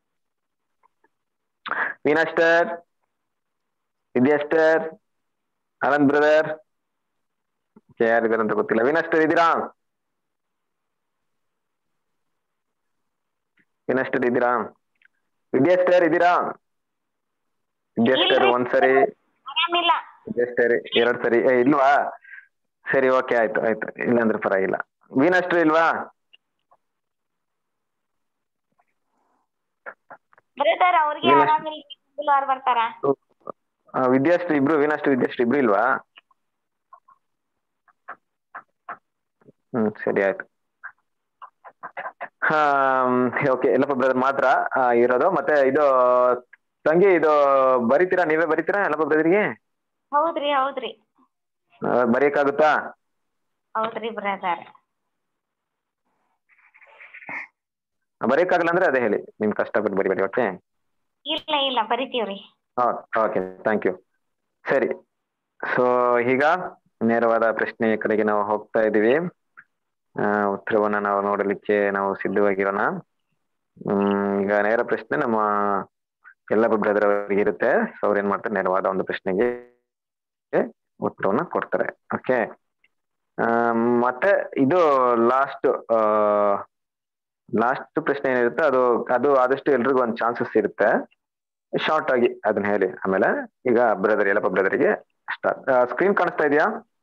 ವೀನಾಸ್ಟರ್ ವಿದ್ಯಾಸ್ಟರ್ ಆನಂದ್ ಬ್ರದರ್ ಯಾರಿದ್ದಾರೆ ಅಂತ ಗೊತ್ತಿಲ್ಲ ವೀನಾಸ್ಟರ್ ಇದ್ದೀರಾ ವೀನಾಸ್ಟರ್ ಇದ್ದೀರಾ ವಿದ್ಯಾಸ್ಟರ್ ಇದ್ದೀರಾ ವಿದ್ಯಾಸ್ಟರ್ ಇಲ್ರಿ. ಒಂದ್ಸರಿ ಆರಾಮಿಲ್ಲ ವಿದ್ಯಾಸ್ಟರ್ ಎರಡ್ ಸರಿ ಏ ಇಲ್ವಾ ಸರಿ ಓಕೆ ಆಯ್ತು ಆಯ್ತು ಇಲ್ಲಾಂದ್ರೆ ಪರವಾಗಿಲ್ಲ ವೀನಷ್ಟ್ರು ಇಲ್ವಾ ಬ್ರದರ್ ಅವ್ರಿಗೆ ಇಲ್ಲ. ಆರಾಮಿಲ್ಲ ಮಂಗಳವಾರ ಬರ್ತಾರ ಆ, ವಿದ್ಯಾಶ್ರೀ ಇಬ್ರು ವೀನಷ್ಟ್ರು ವಿದ್ಯಾಶ್ರೀ ಇಬ್ರು ಇಲ್ವಾ ಹ್ಮ್ ಸರಿ ಆಯ್ತು ಹಾ ಓಕೆ ಎಲ್ಲಪ್ಪ ಬ್ರದರ್ ಮಾತ್ರ ಆ, ಇರೋದು ಮತ್ತೆ ಇದು ತಂಗಿ ಇದು ಬರಿತೀರಾ ನೀವೇ ಬರಿತೀರಾ ಎಲ್ಲಪ್ಪ ಬ್ರದರ್ಗೆ ಹೌದ್ರಿ ಹೌದ್ರಿ ಬರೆಯಕ್ಕಾಗುತ್ತಾ ಹೌದ್ರಿ ಬ್ರದರ್ ಬರೆಯಕ್ಕಾಗಲ್ಲ ಅಂದ್ರೆ ಅದೇ ಹೇಳಿ ನಿಮ್ ಕಷ್ಟಪಟ್ಟು ಬರಿಬೇಡಿ ಓಕೆ ಇಲ್ಲ ಇಲ್ಲ ಬರಿತೀವ್ರಿ ಓಕೆ ಥ್ಯಾಂಕ್ ಯು ಸರಿ ಸೊ ಈಗ ನೇರವಾದ ಪ್ರಶ್ನೆಯ ಕಡೆಗೆ ನಾವು ಹೋಗ್ತಾ ಇದ್ದೀವಿ ಆ, ಉತ್ತರವನ್ನ ನಾವು ನೋಡಲಿಕ್ಕೆ ನಾವು ಸಿದ್ಧವಾಗಿರೋಣ ಹ್ಮ್ ಈಗ ನೇರ ಪ್ರಶ್ನೆ ನಮ್ಮ ಎಲ್ಲ ಬ್ರದರ್ ಅವರಿಗೆ ಇರುತ್ತೆ ಸೊ ಅವ್ರು ಏನ್ ಮಾಡ್ತಾರೆ ನೇರವಾದ ಒಂದು ಪ್ರಶ್ನೆಗೆ ಉತ್ತರವನ್ನ ಕೊಡ್ತಾರೆ ಓಕೆ ಮತ್ತೆ ಇದು ಲಾಸ್ಟ್ ಲಾಸ್ಟ್ ಪ್ರಶ್ನೆ ಏನಿರುತ್ತೆ ಅದು ಅದು ಆದಷ್ಟು ಎಲ್ರಿಗೂ ಒಂದು ಚಾನ್ಸಸ್ ಇರುತ್ತೆ ಶಾರ್ಟ್ ಆಗಿ ಅದನ್ನ ಹೇಳಿ ಆಮೇಲೆ ಈಗ ಬ್ರದರ್ ಎಲ್ಲಪ್ಪ ಬ್ರದರ್ಗೆ ಸ್ಟಾರ್ಟ್ ಸ್ಕ್ರೀನ್ ಕಾಣಿಸ್ತಾ ಇದೆಯಾ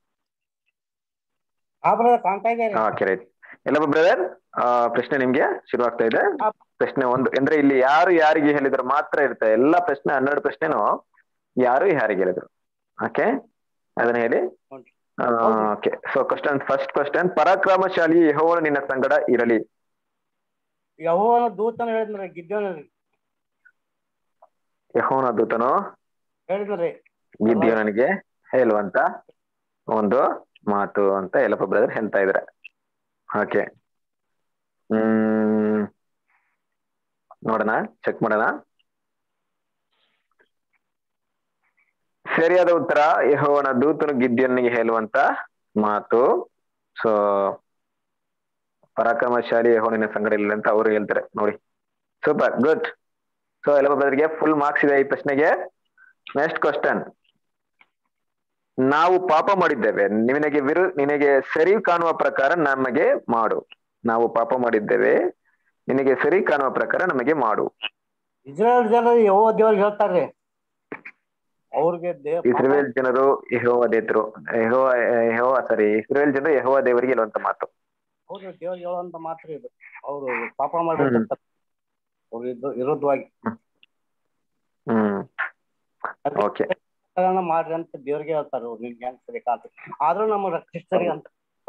ಆ ಬ್ರದರ್ ಕಾಣ್ತಾ ಇದೆ ರೀ ಓಕೆ ರೈಟ್ ಎಲ್ಲಪ್ಪ ಬ್ರದರ್ ಪ್ರಶ್ನೆ ನಿಮ್ಗೆ ಶುರು ಆಗ್ತಾ ಇದೆ ಹಾ. ಪ್ರಶ್ನೆ ಒಂದು ಅಂದ್ರೆ ಇಲ್ಲಿ ಯಾರು ಯಾರಿಗೆ ಹೇಳಿದ್ರು ಮಾತ್ರ ಇರುತ್ತೆ ಎಲ್ಲಾ ಪ್ರಶ್ನೆ ಹನ್ನೆರಡು ಪ್ರಶ್ನೆನು ಯಾರು ಯಾರಿಗೆ ಹೇಳಿದ್ರು ಓಕೆ ಅದನ್ನ ಹೇಳಿ ಹೌದು. Okay so question first question ಪರಾಕ್ರಮಶಾಲಿ ಯೆಹೋವನು ನಿನ್ನ ಸಂಗಡ ಇರಲಿ ಯಹೋವನ ದೂತನ ಹೇಳಿದ್ರಿ ಗಿದ್ಯೋನ ಯೆಹೋವನ ದೂತನು ಹೇಳಿದ್ರಿ ಗಿದ್ಯೋನನಿಗೆ ಹೇಳುವಂತ ಒಂದು ಮಾತು ಅಂತ ಯಲ್ಲಪ್ಪ ಬ್ರದರ್ ಹೇಳ್ತಾ ಇದಾರೆ ಓಕೆ ಹ್ಮ್ ನೋಡೋಣ ಚೆಕ್ ಮಾಡೋಣ ಸರಿಯಾದ ಉತ್ತರ ಯೆಹೋವನ ದೂತನು ಗಿದ್ಯೋನಿಗೆ ಹೇಳುವಂತ ಮಾತು ಸೊ ಪರಾಕ್ರಮಶಾಲಿ ಯೆಹೋವನಿನ ಸಂಗಡ ಇಲ್ಲ ಅಂತ ಅವರು ಹೇಳ್ತಾರೆ ನೋಡಿ ಸೂಪರ್ ಗುಡ್ ಸೊ ಯಲ್ಲಪ್ಪ ಬ್ರದರ್ಗೆ ಫುಲ್ ಮಾರ್ಕ್ಸ್ ಇದೆ ಈ ಪ್ರಶ್ನೆಗೆ ನೆಕ್ಸ್ಟ್ ಕ್ವಶನ್ ನಾವು ಪಾಪ ಮಾಡಿದ್ದೇವೆ ನಿನಗೆ ವಿರು ನಿನಗೆ ಸರಿ ಕಾಣುವ ಪ್ರಕಾರ ನಮಗೆ ಮಾಡು ನಾವು ಪಾಪ ಮಾಡಿದ್ದೇವೆ ನಿನಗೆ ಸರಿ ಕಾಣುವ ಪ್ರಕಾರ ನಮಗೆ ಮಾಡು ಇಸ್ರೇಲ್ ಜನ ಯಹೋವ ದೇವ್ರಿಗೆ ಹೇಳ್ತಾರ್ರಿ ಅವ್ರಿಗೆ ದೇವ್ ಇಸ್ರೇಲ್ ಜನರು ಯೆಹೋವ ದೇತರು ಯೆಹೋವ ಯೆಹೋವ ಸಾರಿ ಇಸ್ರೇಲ್ ಜನರು ಯೆಹೋವ ದೇವರಿಗೆ ಹೇಳುವಂತ ಮಾತು ಹೌದು ದೇವ್ರಿಗೆ ಹೇಳುವಂತ ಮಾತ್ರ ಇದು ಅವ್ರು ಪಾಪ ಮಾಡ್ಬಿಟ್ಟಿರ್ತಾರೆ ಅವ್ರು ಇದ್ದು ವಿರುದ್ಧವಾಗಿ ಹ್ಮ್ ಓಕೆ ಅದನ್ನ ಮಾಡ್ರಿ ಅಂತ ದೇವ್ರಿಗೆ ಹೇಳ್ತಾರೆ ಅವ್ರು ನಿಮ್ಗೆ ಹೆಂಗ್ ಸರಿ ಕಾಣ್ತದೆ ಆದ್ರೂ ನಮ್ಮ ರಕ್ಷಿಸ್ತಾರೆ ಅಂತ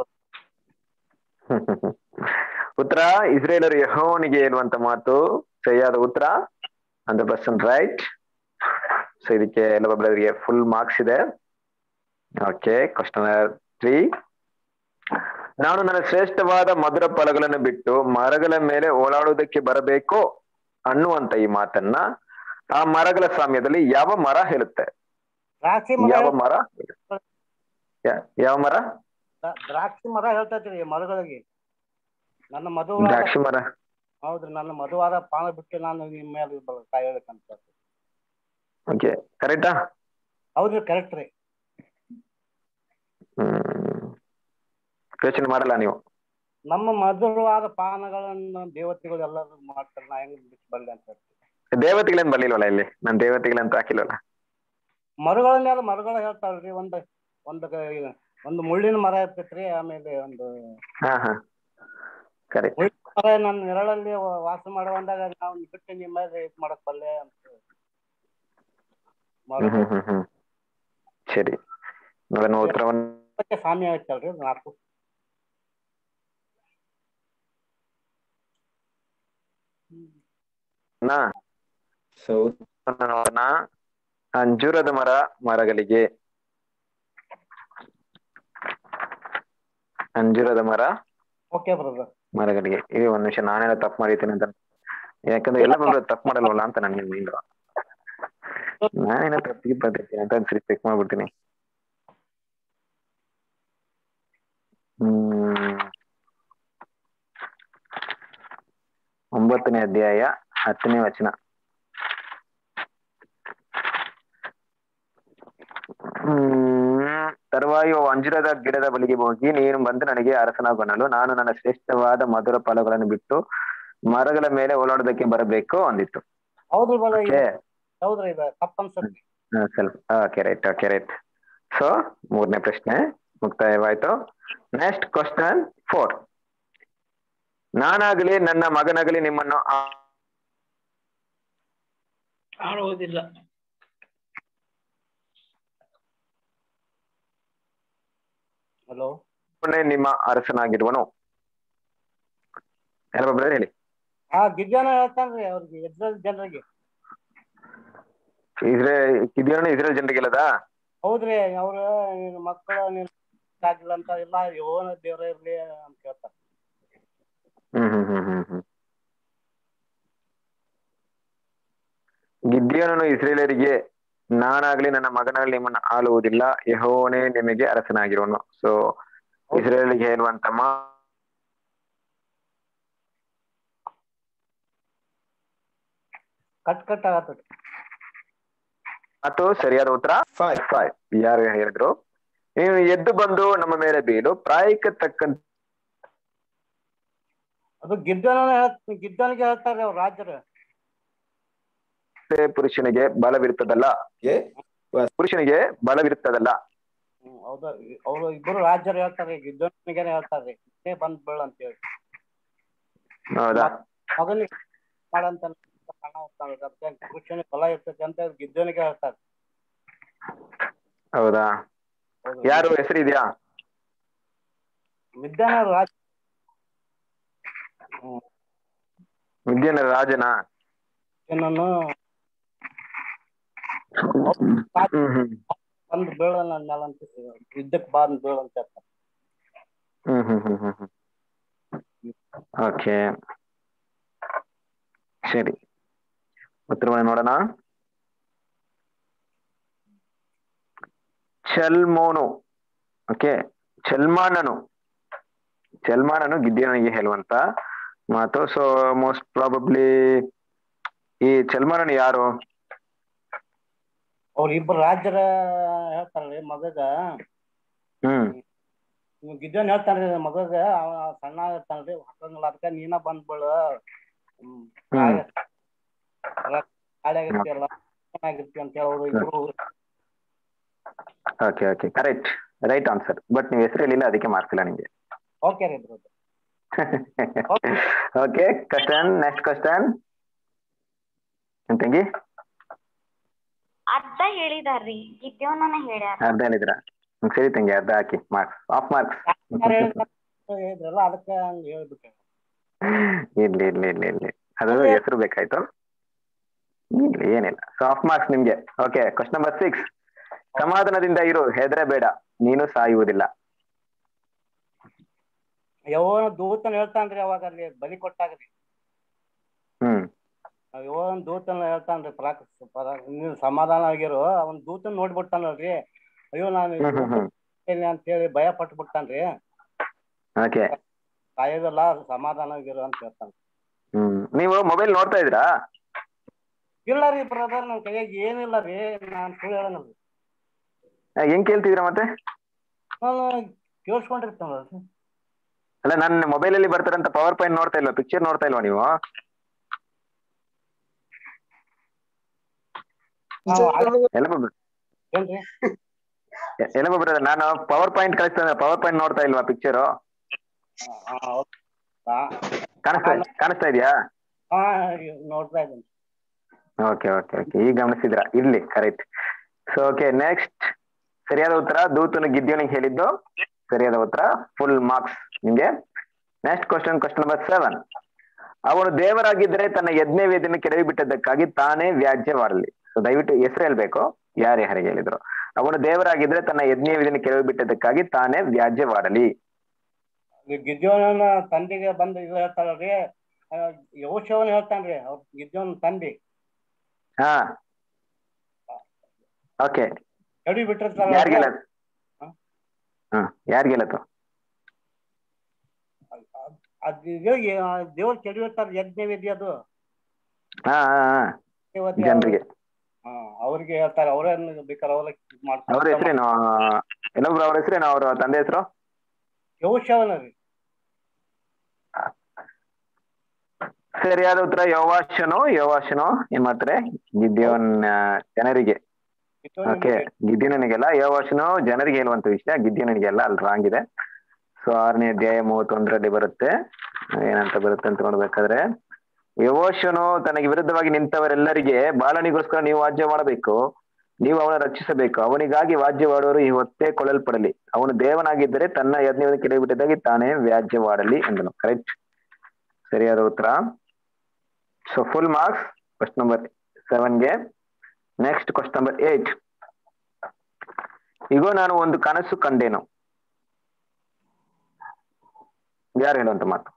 ಉತ್ತರ ಇಸ್ರೇಲರು ಯೆಹೋವನಿಗೆ ಹೇಳುವಂತ ಮಾತು ಸರಿಯಾದ ಉತ್ತರ ಹಂಡ್ರೆಡ್ ಪರ್ಸೆಂಟ್ ರೈಟ್ ಸೊ ಇದಕ್ಕೆ ಎಲ್ಲ ಬ್ರದರ್ಗೆ ಫುಲ್ ಮಾರ್ಕ್ಸ್ ಇದೆ ಓಕೆ ಕ್ವಶನ್ ತ್ರೀ ನಾನು ನನ್ನ ಶ್ರೇಷ್ಠವಾದ ಮಧುರ ಫಲಗಳನ್ನು ಬಿಟ್ಟು ಮರಗಳ ಮೇಲೆ ಓಡಾಡುವುದಕ್ಕೆ ಬರಬೇಕು ಅನ್ನುವಂತ ಈ ಮಾತನ್ನ ಆ ಮರಗಳ ಸಾಮ್ಯದಲ್ಲಿ ಯಾವ ಮರ ಹೇಳುತ್ತೆ ದ್ರಾಕ್ಷಿ ಮರ ಯಾವ ಹೇಳ್- ಮರ ಯಾ- ಯಾವ ಮರ ದ- ದ್ರಾಕ್ಷಿ ಮರ ಹೇಳ್ತೈತ್ರಿ ಮರಗಳಿಗೆ ನನ್ನ ಮಧುವಾದ ದ್ರಾಕ್ಷಿ ಮರ ಹೌದ್ರಿ ನನ್ನ ಮಧುವಾದ ಪಾನ ಬಿಟ್ಟು ನಾನು ನಿಮ್ಮ ಮೇಲೆ ಬ- ಕಾಯ್ಬೇಕಂತ ಓಕೆ ಕರೆಕ್ಟಾ ಹೌದ್ರಿ ಕರೆಕ್ಟ್ ರೀ ಹ್ಮ್ ಯೋಚನೆ ಮಾಡಲ್ಲ ನೀವು ನಮ್ಮ ಮಧುರವಾದ ಪಾನಗಳನ್ನು ದೇವತೆಗಳು ಎಲ್ಲರೂ ಮಾಡ್ತಾರೆ ನಾ ಹೆಂಗ್ ಬಿಟ್ಟು ಬರ್ಲಿ ಅಂತ ಹೇಳ್ತೀನಿ ದೇವತೆಗಳೇನ್ ಬರ್ಲಿಲ್ವಲ್ಲ ಇಲ್ಲಿ ನಾನ್ ದೇವತೆಗಳಂತ ಹಾಕಿಲ್ವಲ್ಲ ಮರಗಳನ್ನೆಲ್ಲ ಮರಗಳು ಹೇಳ್ತಾವ್ರಿ ಒಂದ್ ಒಂದು ಗ- ಒಂದು ಮುಳ್ಳಿನ ಮರ ಇರ್ತೈತ್ರಿ ಆಮೇಲೆ ಒಂದು ಹಾ ಹಾ ಕರೆಕ್ಟ್ ಮುಳ್ಳಿನ ಮರ ನನ್ನ ನೆರಳಲ್ಲಿ ವ- ವಾಸ ಮಾಡುವಂದಾಗ ನಾವು ಬಿಟ್ಟು ನಿಮ್ಮ ಮೇಲೆ ಇದು ಮಾಡಕ್ ಬಲ್ಲೆ ಅಂತ ಮರ ಹ್ಮ್ ಹ್ಮ್ ಹ್ಮ್ ಹ್ಮ್ ಸರಿ ನೋಡೋಣ ಉತ್ತರವನ್ನು ಮತ್ತೆ ಸಾಮ್ಯ ಐತಲ್ರಿ ನಾಲ್ಕು ಸೊ ಉತ್ತರವನ್ನು ನೋಡೋಣ ಅಂಜೂರದ ಮರ ಮರಗಳಿಗೆ ಅಂಜೂರದ ಮರ ಓಕೆ ಬ್ರದರ್ ಮರಗಳಿಗೆ ಇದು ಒಂದ್ ನಿಮಿಷ ನಾನೇನೋ ತಪ್ಪು ಮಾಡಿದ್ದೀನಿ ಅಂತ ಯಾಕಂದ್ರೆ ಎಲ್ಲ ಬಂದ್ರೆ ತಪ್ಪು ಮಾಡಲ್ವಲ್ಲ ಅಂತ ನನಗೆ ಇಲ್ಲ ನಾನೇನೋ ತಪ್ಪಿಗೆ ಬಂದಿರ್ತೀನಿ ಅಂತ ಒಂದ್ಸರಿ ಚೆಕ್ ಮಾಡ್ಬಿಡ್ತೀನಿ ಹ್ಮ್ ಒಂಬತ್ತನೇ ಅಧ್ಯಾಯ ಹತ್ತನೇ ವಚನ ಹ್ಮ್ ತರುವಾಯ ಅಂಜುರದ ಗಿಡದ ಬಳಿಗೆ ಹೋಗಿ ನೀನು ಬಂದು ನನಗೆ ಅರಸನಾಗನಲು ನಾನು ನನ್ನ ಶ್ರೇಷ್ಠವಾದ ಮಧುರ ಫಲಗಳನ್ನು ಬಿಟ್ಟು ಮರಗಳ ಮೇಲೆ ಓಲಾಡೋದಕ್ಕೆ ಬರಬೇಕು ಅಂದಿತ್ತು ಹೌದ್ರಿ ಬಲ ಓಕೆ ಹೌದ್ರಿ ಇದು ತಪ್ಪ ಅನ್ಸತ್ರಿ ಸ್ವಲ್ಪ okay right okay right so ಮೂರನೇ ಪ್ರಶ್ನೆ ಮುಕ್ತಾಯವಾಯ್ತು ನೆಕ್ಸ್ಟ್ ಕ್ವಶನ್ ಫೋರ್ ನಾನಾಗಲಿ ನನ್ನ ಮಗನಾಗಲಿ ನಿಮ್ಮನ್ನು ಆ- ಆಡುವುದಿಲ್ಲ ಹಲೋ ಅವನೇ ನಿಮ್ಮ ಅರಸನಾಗಿರುವನು ಯಾರೋ ಬ್ರದರ್ ಹೇಳಿ ಹಾ ಗಿಜ್ಜಾನ ಹೇಳ್ತಾನ್ರಿ ಅವ್ರಿಗೆ ಇಸ್ರೇಲ್ ಜನರಿಗೆ ಇಸ್ರೇಲ್ ಇದೇನು ಇಸ್ರೇಲ್ ಜನರಿಗೆಲ್ಲದ ಹೌದ್ರಿ ಅವ್ರ ನಿನ್ ಮಕ್ಕಳು ನಿನ್ ಆಗಿಲ್ಲ ಅಂತ ಇಲ್ಲ ಯೋನ ದೇವ್ರ ಇರ್ಲಿ ಅಂತ ಹೇಳ್ತಾರ ಹ್ಮ್ ಹ್ಮ್ ಹ್ಮ್ ಹ್ಮ್ ಹ್ಮ್ ಗಿದ್ಯೋನನು ಇಸ್ರೇಲರಿಗೆ ನಾನಾಗ್ಲಿ ನನ್ನ ಮಗನಾಗ್ಲಿ ನಿಮ್ಮನ್ನು ಆಳುವುದಿಲ್ಲ ಯಹೋವನೇ ನಿಮಗೆ ಅರಸನಾಗಿರುವನು ಸೊ ಇಸ್ರೇಲಿಗೆ ಹೇಳುವಂತ ಮಾ ಕಟ್ ಕಟ್ ಆಗತ್ತ ಮಾತು ಸರಿಯಾದ ಉತ್ತರ ಫೈವ್ ಫೈವ್ ಯಾರು ಹೇಳಿದ್ರು ನೀನು ಎದ್ದು ಬಂದು ನಮ್ಮ ಮೇಲೆ ಬೀಳು ಪ್ರಾಯಕ್ಕೆ ತಕ್ಕಂತೆ ಅದು ಗಿದ್ದನ ಗಿದ್ದನಿಗೆ ಹೇಳ್ತಾರ್ರಿ ಅವ್ರ ರಾಜರು ಪುರುಷನಿಗೆ ಬಲವಿರುತ್ತದಲ್ಲ ಏ? ಪುರುಷನಿಗೆ ಬಲವಿರುತ್ತದಲ್ಲ ಹ್ಮ್ ಹೌದ ಅವ್ರು ಇಬ್ಬರು ರಾಜರು ಹೇಳ್ತಾರ್ರಿ ಗಿದ್ದನಿಗೆನೆ ಹೇಳ್ತಾರ್ರಿ ಇದೇ ಬಂದ್ ಬೀಳ್ ಅಂತ ಹೇಳಿ ಹೌದಾ ಮಗನಿಗೆ ಮಾಡಂತ ಹಣ ಹೋಗ್ತಾನೆ ಅದಕ್ಕೆ ಪುರುಷನಿಗೆ ಬಲ ಇರ್ತೈತಿ ಅಂತ ಗಿದ್ದನಿಗೆ ಹೇಳ್ತಾರೆ ಹೌದಾ ಯಾರು ಹೆಸರಿದ್ಯಾ ವಿದ್ಯಾನ ರಾಜ ಹ್ಮ್ ವಿದ್ಯಾನ ರಾಜನ ಇದನ್ನು ಹ್ಮ್ ಹ್ಮ್ ಬಂದ್ ಬೀಳ ನನ್ನ ಮೇಲೆ ಅಂತ ಯುದ್ಧಕ್ಕೆ ಬಂದ್ ಬೀಳ ಅಂತ ಹೇಳ್ತಾರೆ ಹ್ಮ್ ಹ್ಮ್ ಹ್ಮ್ ಹ್ಮ್ ಹ್ಮ್ ಓಕೆ ಸರಿ ಉತ್ತರವನ್ನು ನೋಡೋಣ ಚಲ್ಮೋನು ಓಕೆ ಚಲ್ಮಾನನು ಚಲ್ಮಾನನು ಗಿದ್ಯೋನಿಗೆ ಹೇಳುವಂತ ಮಾತು ಸೊ ಮೋಸ್ಟ್ ಪ್ರಾಬಬ್ಲಿ ಈ ಚಲ್ಮಾನನು ಯಾರು ಅವ್ರ ಇಬ್ರು ರಾಜರ ಹೇಳ್ತಾರ್ರಿ ಮಗಗ ಹ್ಮ್ ಇವ್ ಗಿದ್ದನ್ ಹೇಳ್ತಾನ್ರಿ ಮಗಗ ಅವ ಸಣ್ಣ ಇರ್ತಾನ್ರಿ ಹಾಕಂಗಿಲ್ಲ ಅದಕ್ಕ ನೀನ ಬಂದ್ ಬೀಳು ಹ್ಮ್ ಹ್ಮ್ ಆಗಿರ್ತೀಯಲ್ಲ ಚೆನ್ನಾಗಿರ್ತಿ ಅಂತ ಹೇಳಿ ಅವ್ರು ಇಬ್ರು okay okay correct right answer but ನೀವು ಹೆಸರು ಹೇಳಿಲ್ಲ ಅದಕ್ಕೆ ಮಾರ್ಕ್ಸಿಲ್ಲ ನಿಮ್ಗೆ ಓಕೆ ರೀ brother okay question next question ತಂಗಿ ಅರ್ಧ ಹೇಳಿದಾರ್ರಿ ಗಿದ್ಯೋನನ ಹೇಳ್ಯಾರ ಅರ್ಧ ಹೇಳಿದ್ರ ಹ್ಮ್, ಸರಿ ತಂಗಿ ಅರ್ಧ ಹಾಕಿ ಮಾರ್ಕ್ಸ್ ಆಫ್ ಮಾರ್ಕ್ಸ್ ಯಾರ್ ಹೇಳಿದ್ರ- ಹೇಳಿದ್ರಲ್ಲ ಅದಕ್ಕ ಹಂಗ ಹೇಳ್ಬಿಟ್ಟೆ ಇರ್ಲಿ ಇರ್ಲಿ ಇರ್ಲಿ ಇರ್ಲಿ ಅದು ಹೆಸರು ಬೇಕಾಯ್ತು ಇಲ್ಲ ಏನಿಲ್ಲ ಸೊ ಆಫ್ ಮಾರ್ಕ್ಸ್ ನಿಮ್ಗೆ ಓಕೆ ಕ್ವಶನ್ ನಂಬರ್ ಸಿಕ್ಸ್ ಸಮಾಧಾನದಿಂದ ಇರು ಹೆದರ ಬೇಡ ನೀನು ಸಾಯುವುದಿಲ್ಲ ಯವನ ದೂತನ ಹೇಳ್ತಾನ್ರಿ ಅವಾಗ ಅಲ್ಲಿ ಬಲಿ ಕೊಟ್ಟಾಗ್ರಿ ಹ್ಮ್ ಯವನ ದೂತನ ಹೇಳ್ತಾನ್ರಿ ಪರಾಕ್ ಪರಾಕ್ ನೀನು ಸಮಾಧಾನ ಆಗಿರು ಅವನ್ ದೂತನ ನೋಡ್ಬಿಟ್ಟಾನಲ್ರಿ ಅಯ್ಯೋ ನಾನು ಹ್ಮ್ ಹ್ಮ್ ಹ್ಮ್ ಅಂತ ಅಂತೇಳಿ ಭಯ ಪಟ್ಟು ಬಿಟ್ಟಾನ್ರಿ ಓಕೆ ಸಾಯೋದಿಲ್ಲ ಸಮಾಧಾನ ಆಗಿರು ಅಂತ ಹೇಳ್ತಾನ ಹ್ಮ್ ನೀವು ಮೊಬೈಲ್ ನೋಡ್ತಾ ಇದ್ದೀರಾ ಇಲ್ಲ ರೀ ಬ್ರದರ್ ನನ್ ಕೈಯಾಗ ಏನಿಲ್ಲ ರೀ ನಾನ್ ಸುಳ್ಳು ಹೇಳನಲ್ರಿ ಆ, ಹೆಂಗ್ ಕೇಳ್ತಿದ್ದೀರಾ ಮತ್ತೆ ನಾನು ಕೇಳಿಸ್ಕೊಂಡಿರ್ತಾನಲ್ರಿ ಅಲ್ಲ ನನ್ನ ಮೊಬೈಲ್ ಅಲ್ಲಿ ಬರ್ತಾರಂತ ಪವರ್ ಪಾಯಿಂಟ್ ನೋಡ್ತಾ ಇಲ್ವಾ ಪಿಕ್ಚರ್ ನೋಡ್ತಾ ಇಲ್ವಾ ನೀವು ಎಲ್ಲ ಏನ್ರಿ ಎಲ್ಲ ಬ್ರದರ್ ನಾನು ಪವರ್ ಪಾಯಿಂಟ್ ಕಳಿಸ್ತಾ ಪವರ್ ಪಾಯಿಂಟ್ ನೋಡ್ತಾ ಇಲ್ವಾ ಪಿಕ್ಚರು ಹಾ ಹೌದಾ ಕಾಣಿಸ್ತಾ ಕಾಣಿಸ್ತಾ ಇದೆಯಾ ಹಾ ನೋಡ್ತಾ ಇದ್ದೀನಿ ಓಕೆ ಓಕೆ ಓಕೆ ಈಗ ಗಮನಿಸಿದ್ರ ಇರ್ಲಿ ಕರೆಕ್ಟ್ ಸೊ ಓಕೆ ನೆಕ್ಸ್ಟ್ ಸರಿಯಾದ ಉತ್ತರ ದೂತನು ಗಿದ್ಯೋನಿಗೆ ಹೇಳಿದ್ದು ಸರಿಯಾದ ಉತ್ತರ ಫುಲ್ ಮಾರ್ಕ್ಸ್ ನಿಮ್ಗೆ next question question number seven ಅವನು ದೇವರಾಗಿದ್ದರೆ ತನ್ನ ಯಜ್ಞ ವೇದಿಯನ್ನು ಕೆಡವಿ ಬಿಟ್ಟದ್ದಕ್ಕಾಗಿ ತಾನೇ ವ್ಯಾಜ್ಯವಾಡಲಿ ಸೊ ದಯವಿಟ್ಟು ಹೆಸರು ಹೇಳ್ಬೇಕು ಯಾರು ಯಾರಿಗೆ ಹೇಳಿದ್ರು ಅವನು ದೇವರಾಗಿದ್ರೆ ತನ್ನ ಯಜ್ಞ ವೇದಿಯನ್ನು ಕೆಡವಿ ಬಿಟ್ಟದ್ದಕ್ಕಾಗಿ ತಾನೇ ವ್ಯಾಜ್ಯವಾಡಲಿ ಗಿದ್ಯೋನ ತಂದೆಗೆ ಬಂದು ಇದು ಹೇಳ್ತಾರಲ್ರಿ ಯೋಶವನ್ ಹೇಳ್ತಾನ್ರಿ ಅವ್ರ ಗಿದ್ಯೋನ್ ತಂದೆ ಹಾ ಓಕೆ ಎಡಿ ಬಿಟ್ಟಿರ್ತಾರ ಯಾರಿಗೆಲ್ಲ ಹಾ ಯಾರಿಗೆಲ್ಲತ್ತು ಅದ್ ದೇವ್ರ ಕೆಡಿರ್ತಾರ ಯಜ್ಞ ವಿಧಿ ಅದು ಹಾ ಹಾ ಹಾ ದೇವತೆ ಜನರಿಗೆ ಹಾ ಅವ್ರಿಗೆ ಹೇಳ್ತಾರೆ ಅವರೇ ಬೇಕಾದ್ರೆ ಅವ್ರ ಅವ್ರ ಹೆಸರೇನು ಇನ್ನೊಬ್ರು ಅವ್ರ ಹೆಸರೇನು ಅವ್ರ ತಂದೆ ಹೆಸರು ಯೋಶವನ ರೀ ಸರಿಯಾದ ಉತ್ತರ ಯೋವಾಶನು ಯೋವಾಶನು ಏನ್ ಮಾಡ್ತಾರೆ ಗಿದ್ಯೋನ್ ಆ, ಜನರಿಗೆ ಓಕೆ ಗಿದ್ಯೋನಿಗೆಲ್ಲ ಯೋವಾಶನು ಜನರಿಗೆ ಹೇಳುವಂತ ವಿಷಯ ಗಿದ್ಯೋನಿಗೆಲ್ಲ ಅಲ್ಲಿ ರಾಂಗ್ ಇದೆ ಸೊ ಆರನೇ ಅಧ್ಯಾಯ ಮೂವತ್ತೊಂದರಲ್ಲಿ ಬರುತ್ತೆ ಏನಂತ ಬರುತ್ತೆ ಅಂತ ನೋಡ್ಬೇಕಾದ್ರೆ ಯೋವಾಶನು ತನಗೆ ವಿರುದ್ಧವಾಗಿ ನಿಂತವರೆಲ್ಲರಿಗೆ ಬಾಲನಿಗೋಸ್ಕರ ನೀವು ವಾದ್ಯ ಮಾಡಬೇಕು ನೀವು ಅವನ ರಕ್ಷಿಸಬೇಕು ಅವನಿಗಾಗಿ ವಾದ್ಯವಾಡುವರು ಈ ಹೊತ್ತೇ ಕೊಳಲ್ಪಡಲಿ ಅವನು ದೇವನಾಗಿದ್ದರೆ ತನ್ನ ಯಜ್ಞವನ್ನು ಕೆಡವಿಬಿಟ್ಟದಾಗಿ ತಾನೇ ವ್ಯಾಜ್ಯವಾಡಲಿ ಎಂದನು ಕರೆಕ್ಟ್ ಸರಿಯಾದ ಉತ್ತರ so full marks question number ಸೆವೆನ್ಗೆ ನೆಕ್ಸ್ಟ್ ಕ್ವಶನ್ ನಂಬರ್ ಏಟ್ ಈಗ ನಾನು ಒಂದು ಕನಸು ಕಂಡೇನು ಯಾರು ಹೇಳುವಂತ ಮಾತು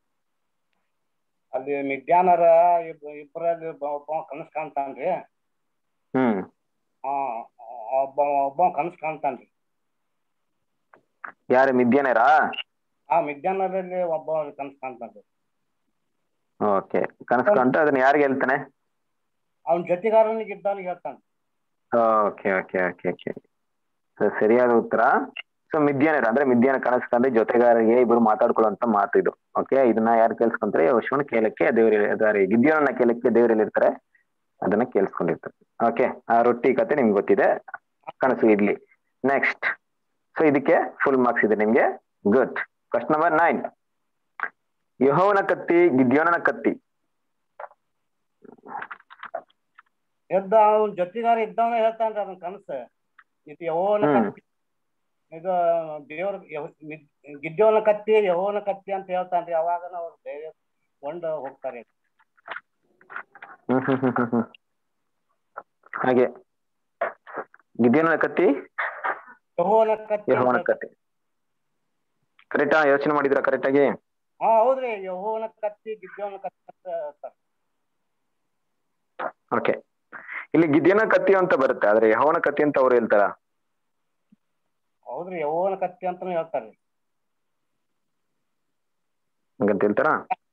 ಅಲ್ಲಿ ಮಿಡ್ಯಾನರ ಇಬ್ ಇಬ್ಬರಲ್ಲಿ ಒಬ್ಬ ಕನಸು ಕಾಣ್ತಾನ್ರಿ ಹ್ಮ್ ಆ ಒಬ್ಬ ಒಬ್ಬ ಕನಸು ಕಾಣ್ತಾನ್ರಿ ಯಾರು ಮಿದ್ಯಾನರಾ ಆ ಮಿಡ್ಯಾನರಲ್ಲಿ ಒಬ್ಬ ಕನಸು ಕಾಣ್ತಾನ್ರಿ ಓಕೆ ಕನಸು ಕಂಡು ಅದನ್ನ ಯಾರಿಗೆ ಹೇಳ್ತಾನೆ ಅವ್ನ ಜೊತೆಗಾರನಿಗೆ ಇದ್ದವನಿಗೆ ಹೇಳ್ತಾನೆ okay okay okay okay so ಸರಿಯಾದ ಉತ್ತರ ಸೊ ಮಿದ್ಯಾನರ ಅಂದ್ರೆ ಮಿದ್ಯಾನ ಕನಸು ಕಂಡು ಜೊತೆಗಾರರಿಗೆ ಇಬ್ರು ಮಾತಾಡ್ಕೊಳ್ಳುವಂತ ಮಾತು ಇದು ಓಕೆ ಇದನ್ನ ಯಾರು ಕೇಳಿಸ್ಕೊಂತಾರೆ ಯಶವನ್ ಕೇಳಕ್ಕೆ ದೇವ್ರ ಸಾರಿ ಗಿದ್ಯೋನ ಕೇಳಕ್ಕೆ ದೇವರಲ್ಲಿ ಇರ್ತಾರೆ ಅದನ್ನ ಕೇಳಿಸ್ಕೊಂಡಿರ್ತಾರೆ ಓಕೆ ಆ ರೊಟ್ಟಿ ಕತೆ ನಿಮ್ಗೆ ಗೊತ್ತಿದೆ ಕನಸು ಇಡ್ಲಿ ನೆಕ್ಸ್ಟ್ ಸೊ ಇದಕ್ಕೆ ಫುಲ್ ಮಾರ್ಕ್ಸ್ ಇದೆ ನಿಮ್ಗೆ ಗುಡ್ ಕ್ವಶನ್ ನಂಬರ್ ನೈನ್ ಯಹೋವನ ಕತ್ತಿ ಗಿದ್ಯೋನನ ಕತ್ತಿ ಎದ್ದ ಅವ್ನ ಜೊತೆಗಾರ ಇದ್ದವನ ಹೇಳ್ತಾನ್ರಿ ಅದನ್ನ ಕನಸು ಇದು ಯವೋನ ಹ್ಮ್. ಕತ್ತಿ ಇದು ದೇವ್ರ ಯವ- ಮಿದ್- ಗಿದ್ದವನ ಕತ್ತಿ ಯವೋನ ಕತ್ತಿ ಅಂತ ಹೇಳ್ತಾನ್ರಿ ಅವಾಗನ ಅವ್ರು ಧೈರ್ಯ ಕೊಂಡ ಹೋಗ್ತಾರೆ ಹ್ಮ್ ಹ್ಮ್ ಹ್ಮ್ ಹ್ಮ್ ಹ್ಮ್. ಹಾಗೆ ಗಿದ್ಯೋನನ ಕತ್ತಿ ಯಹೋವನ ಕತ್ತಿ ಯಹೋವನ ಅಂತ ಕತ್ತಿ ಕರೆಕ್ಟಾ ಯೋಚನೆ ಮಾಡಿದ್ರ ಕರೆಕ್ಟ್ ಆಗಿ ಹಾ ಹೌದ್ರಿ ಯಹೋವನ ಕತ್ತಿ ಗಿದ್ದವನ ಕತ್ತಿ ಅಂತ ಹೇಳ್ತಾರೆ ಓಕೆ ಇಲ್ಲಿ ಗಿದ್ಯೋನ ಕತ್ತಿ ಅಂತ ಬರುತ್ತೆ ಆದ್ರೆ ಯಹೋವನ ಕತ್ತಿ ಅಂತ ಅವ್ರು ಹೇಳ್ತಾರ ಹೌದ್ರಿ ಯಹೋವನ ಕತ್ತಿ ಅಂತಾನು ಹೇಳ್ತಾರ್ರಿ ಹಂಗಂತ ಹೇಳ್ತಾರಾ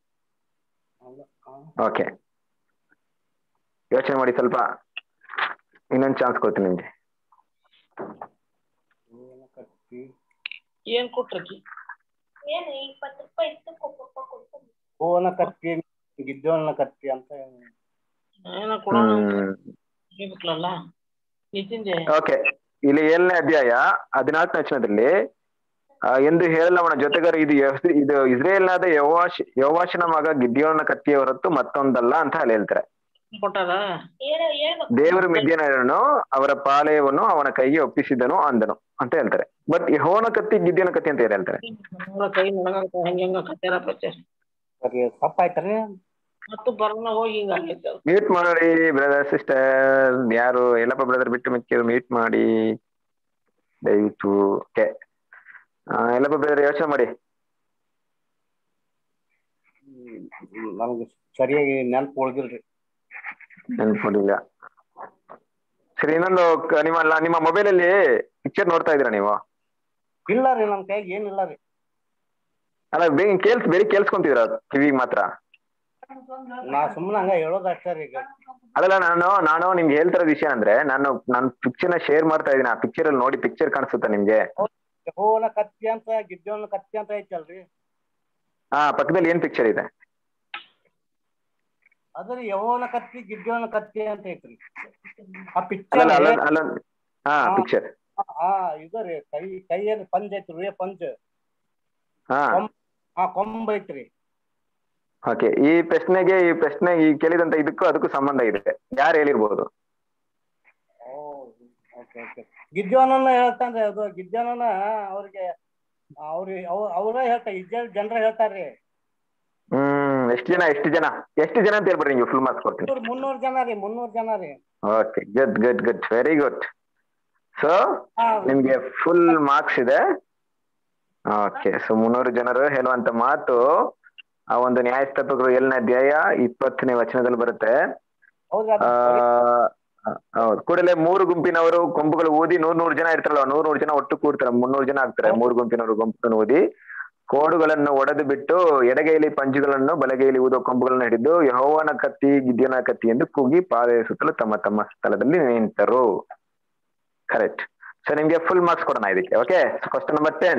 ಓಕೆ ಯೋಚನೆ ಮಾಡಿ ಸ್ವಲ್ಪ ಇನ್ನೊಂದು ಚಾನ್ಸ್ ಕೊಡ್ತೀನಿ ನಿಮ್ಗೆ ಯೆಹೋವನ ಕತ್ತಿ ಏನ್ ಕೊಟ್ರಕಿ ಏನು ಇಪ್ಪತ್ತು ರೂಪಾಯಿ ಇತ್ತು ಕೊಪ್ಪ ಕೊಡ್ತೀನಿ ಯೆಹೋವನ ಕತ್ತಿ ಗಿದ್ದವನ ಕತ್ತಿ ಅಂತ ಏನ ಕೊಡೋಣ ಹ್ಮ್ ಹೇಳ್ಬೇಕಲ್ಲ ನಿತಿನ್ಜೆ ಓಕೆ ಇಲ್ಲಿ ಏಳನೇ ಅಧ್ಯಾಯ ಹದಿನಾಲ್ಕನೇ ವಚನದಲ್ಲಿ ಆ, ಎಂದು ಹೇಳಲವನ ಜೊತೆಗಾರ ಇದು ಯಹ್- ಇದು ಇಸ್ರೇಲ್ನಾದ ಯವಾಶ್ ಯವಾಶನ ಮಗ ಗಿದ್ಯೋನ ಕತ್ತಿಯ ಹೊರತು ಮತ್ತೊಂದಲ್ಲ ಅಂತ ಅಲ್ಲಿ ಹೇಳ್ತಾರೆ ಕೊಟ್ಟಾರ ಹೇಳ ಹೇಳ್ಬೇಕು ದೇವರು ಮಿದ್ಯನರನ್ನು ಅವರ ಪಾಳೆಯವನ್ನು ಅವನ ಕೈಗೆ ಒಪ್ಪಿಸಿದನು ಅಂದನು ಅಂತ ಹೇಳ್ತಾರೆ ಬಟ್ ಯಹೋವನ ಕತ್ತಿ ಗಿದ್ಯೋನ ಕತ್ತಿ ಅಂತ ಏನ್ ಹೇಳ್ತಾರೆ ಅವ್ರ ಕೈ ನೊಳಗ ಹೆಂಗ ಹೆಂಗ ಕಟ್ಟಾರ ಪ್ರಚಾರ ಸರಿ ತಪ್ಪಾಯ್ತ್ರಿ ಮತ್ತು ಬರೋಣ ಹೋಗಿ ಹಿಂಗಾಗೈತೆ ಅದು. ಮ್ಯೂಟ್ ಮಾಡಿ ಬ್ರದರ್ ಸಿಸ್ಟರ್ ಯಾರು ಎಲ್ಲಪ್ಪ ಬ್ರದರ್ ಬಿಟ್ಟು ಮಿಕ್ಕಿರು ಮ್ಯೂಟ್ ಮಾಡಿ ದಯವಿಟ್ಟು ಓಕೆ ಎಲ್ಲಪ್ಪ ಬ್ರದರ್ ಯೋಚನೆ ಮಾಡಿ ನಮ್ಗೆ ಸರಿಯಾಗಿ ನೆನಪು ಉಳ್ದಿಲ್ರಿ ನೆನ್ಕೊಂಡಿಲ್ಲ ಸರಿ ಇನ್ನೊಂದು ಕ- ನಿಮ್ಮ ಅಲ್ಲ, ನಿಮ್ಮ ಮೊಬೈಲ್ ಅಲ್ಲಿ ಪಿಕ್ಚರ್ ನೋಡ್ತಾ ಇದೀರಾ ನೀವು ಇಲ್ಲ ರೀ ನಮ್ ಕೈಗೆ ಏನಿಲ್ಲ ರೀ ಅಲ್ಲ ಬೇಗ ಕೇಳ್ಸ್ ಬೇರೆ ಕೇಳಿಸ್ಕೊಂತಿದ್ರ ಕಿವಿಗೆ ಮಾತ್ರ ನಾ ಸುಮ್ಮನೆ ಹಂಗ ಹೇಳೋದ್ ಅಷ್ಟೇ ರೀ ಈಗ ಅದಲ್ಲ ನಾನು ನಾನು ನಿಮ್ಗೆ ಹೇಳ್ತಿರೋ ವಿಷಯ ಅಂದ್ರೆ ನಾನು ನಾನು ಪಿಕ್ಚರ್ ನ ಶೇರ್ ಮಾಡ್ತಾ ಇದೀನಿ ಆ ಪಿಕ್ಚರ್ ಅಲ್ಲಿ ನೋಡಿ ಪಿಕ್ಚರ್ ಕಾಣಿಸುತ್ತಾ ನಿಮ್ಗೆ ಯೆಹೋವನ ಕತ್ತಿ ಅಂತ ಗಿದ್ಯೋನ ಕತ್ತಿ ಅಂತ ಐತಲ್ರಿ ಹಾ ಪಕ್ಕದಲ್ಲಿ ಏನ್ ಪಿಕ್ಚರ್ ಇದೆ ಅದ್ರಿ ಯೆಹೋವನ ಕತ್ತಿ ಗಿದ್ಯೋನ ಕತ್ತಿ ಅಂತ ಐತ್ರಿ ಆ ಅಲ್ಲಲ್ಲ ಪಿಕ್ಚರ್ ಅಲ್ಲೊಂದ್ ಅಲ್ಲೊಂದ್ ಹಾ ಹಾ. ಪಿಕ್ಚರ್ ಹಾ ಇದು ರೀ ಕೈ ಕೈಯಲ್ಲಿ ಪಂಜ್ ಐತ್ರಿ ಪಂಜ್ ಹಾ ಆ ಕೊಂಬ್ ಐತ್ರಿ ಓಕೆ ಈ ಪ್ರಶ್ನೆಗೆ ಈ ಪ್ರಶ್ನೆ ಈ ಕೇಳಿದಂತ ಇದಕ್ಕೂ ಅದಕ್ಕೂ ಸಂಬಂಧ ಇದೆ ಯಾರು ಹೇಳಿರ್ಬೋದು ಓಕೆ ಓಕೆ ಗಿದ್ಯೋನನ್ನ ಹೇಳ್ತಾನ್ರಿ ಅದು ಗಿದ್ಯೋನನ್ನ ಅವ್ರಿಗೆ ಅವ್ರಿ ಅವ್- ಅವ್ರ ಹೇಳ್ತಾರೆ ಇಜ್ರಾಯೇಲ್ ಜನರ ಹೇಳ್ತಾರ್ರಿ ಹ್ಮ್ ಎಷ್ಟು ಜನ ಎಷ್ಟು ಜನ ಎಷ್ಟು ಜನ ಅಂತ ಹೇಳ್ಬಿಡ್ರಿ ನಿಮ್ಗೆ ಫುಲ್ ಮಾರ್ಕ್ಸ್ ಕೊಡ್ತೀನಿ ಮುನ್ನೂರ್ ಮುನ್ನೂರ್ ಜನ ರೀ ಮುನ್ನೂರ್ ಜನ ರೀ okay good good good very good so ಹಾ ನಿಮ್ಗೆ ಫುಲ್ ಮಾರ್ಕ್ಸ್ ಇದೆ ಓಕೆ ಸೊ ಮುನ್ನೂರು ಜನರು ಹೇಳುವಂತ ಮಾತು ಆ ಒಂದು ನ್ಯಾಯಸ್ಥಾಪಕರು ಏಳನೇ ಅಧ್ಯಾಯ ಇಪ್ಪತ್ತನೇ ವಚನದಲ್ಲಿ ಬರುತ್ತೆ ಹೌದ್ರಿ ಅದು ಆ ಹೌದು ಕೂಡಲೇ ಮೂರು ಗುಂಪಿನವರು ಕೊಂಬುಗಳು ಊದಿ ನೂರ್ ನೂರು ಜನ ಇರ್ತಾರಲ್ಲ ನೂರ್ ನೂರು ಜನ ಒಟ್ಟು ಕೂಡ್ತಾರೆ ಮುನ್ನೂರು ಜನ ಆಗ್ತಾರೆ ಮೂರು ಗುಂಪಿನವರು ಗುಂಪನ್ನು ಊದಿ ಕೋಡುಗಳನ್ನು ಒಡೆದು ಬಿಟ್ಟು ಎಡಗೈಲಿ ಪಂಜುಗಳನ್ನು ಬಲಗೈಲಿ ಊದೋ ಕೊಂಬುಗಳನ್ನು ಹಿಡಿದು ಯಹೋವನ ಕತ್ತಿ ಗಿದ್ಯನ ಕತ್ತಿ ಎಂದು ಕೂಗಿ ಪಾದ ಸುತ್ತಲೂ ತಮ್ಮ ತಮ್ಮ ಸ್ಥಳದಲ್ಲಿ ನಿಂತರು ಕರೆಕ್ಟ್ ಸೊ ನಿಮ್ಗೆ ಫುಲ್ ಮಾರ್ಕ್ಸ್ ಕೊಡೋಣ ಇದಕ್ಕೆ ಓಕೆ ಕ್ವಶನ್ ನಂಬರ್ ಟೆನ್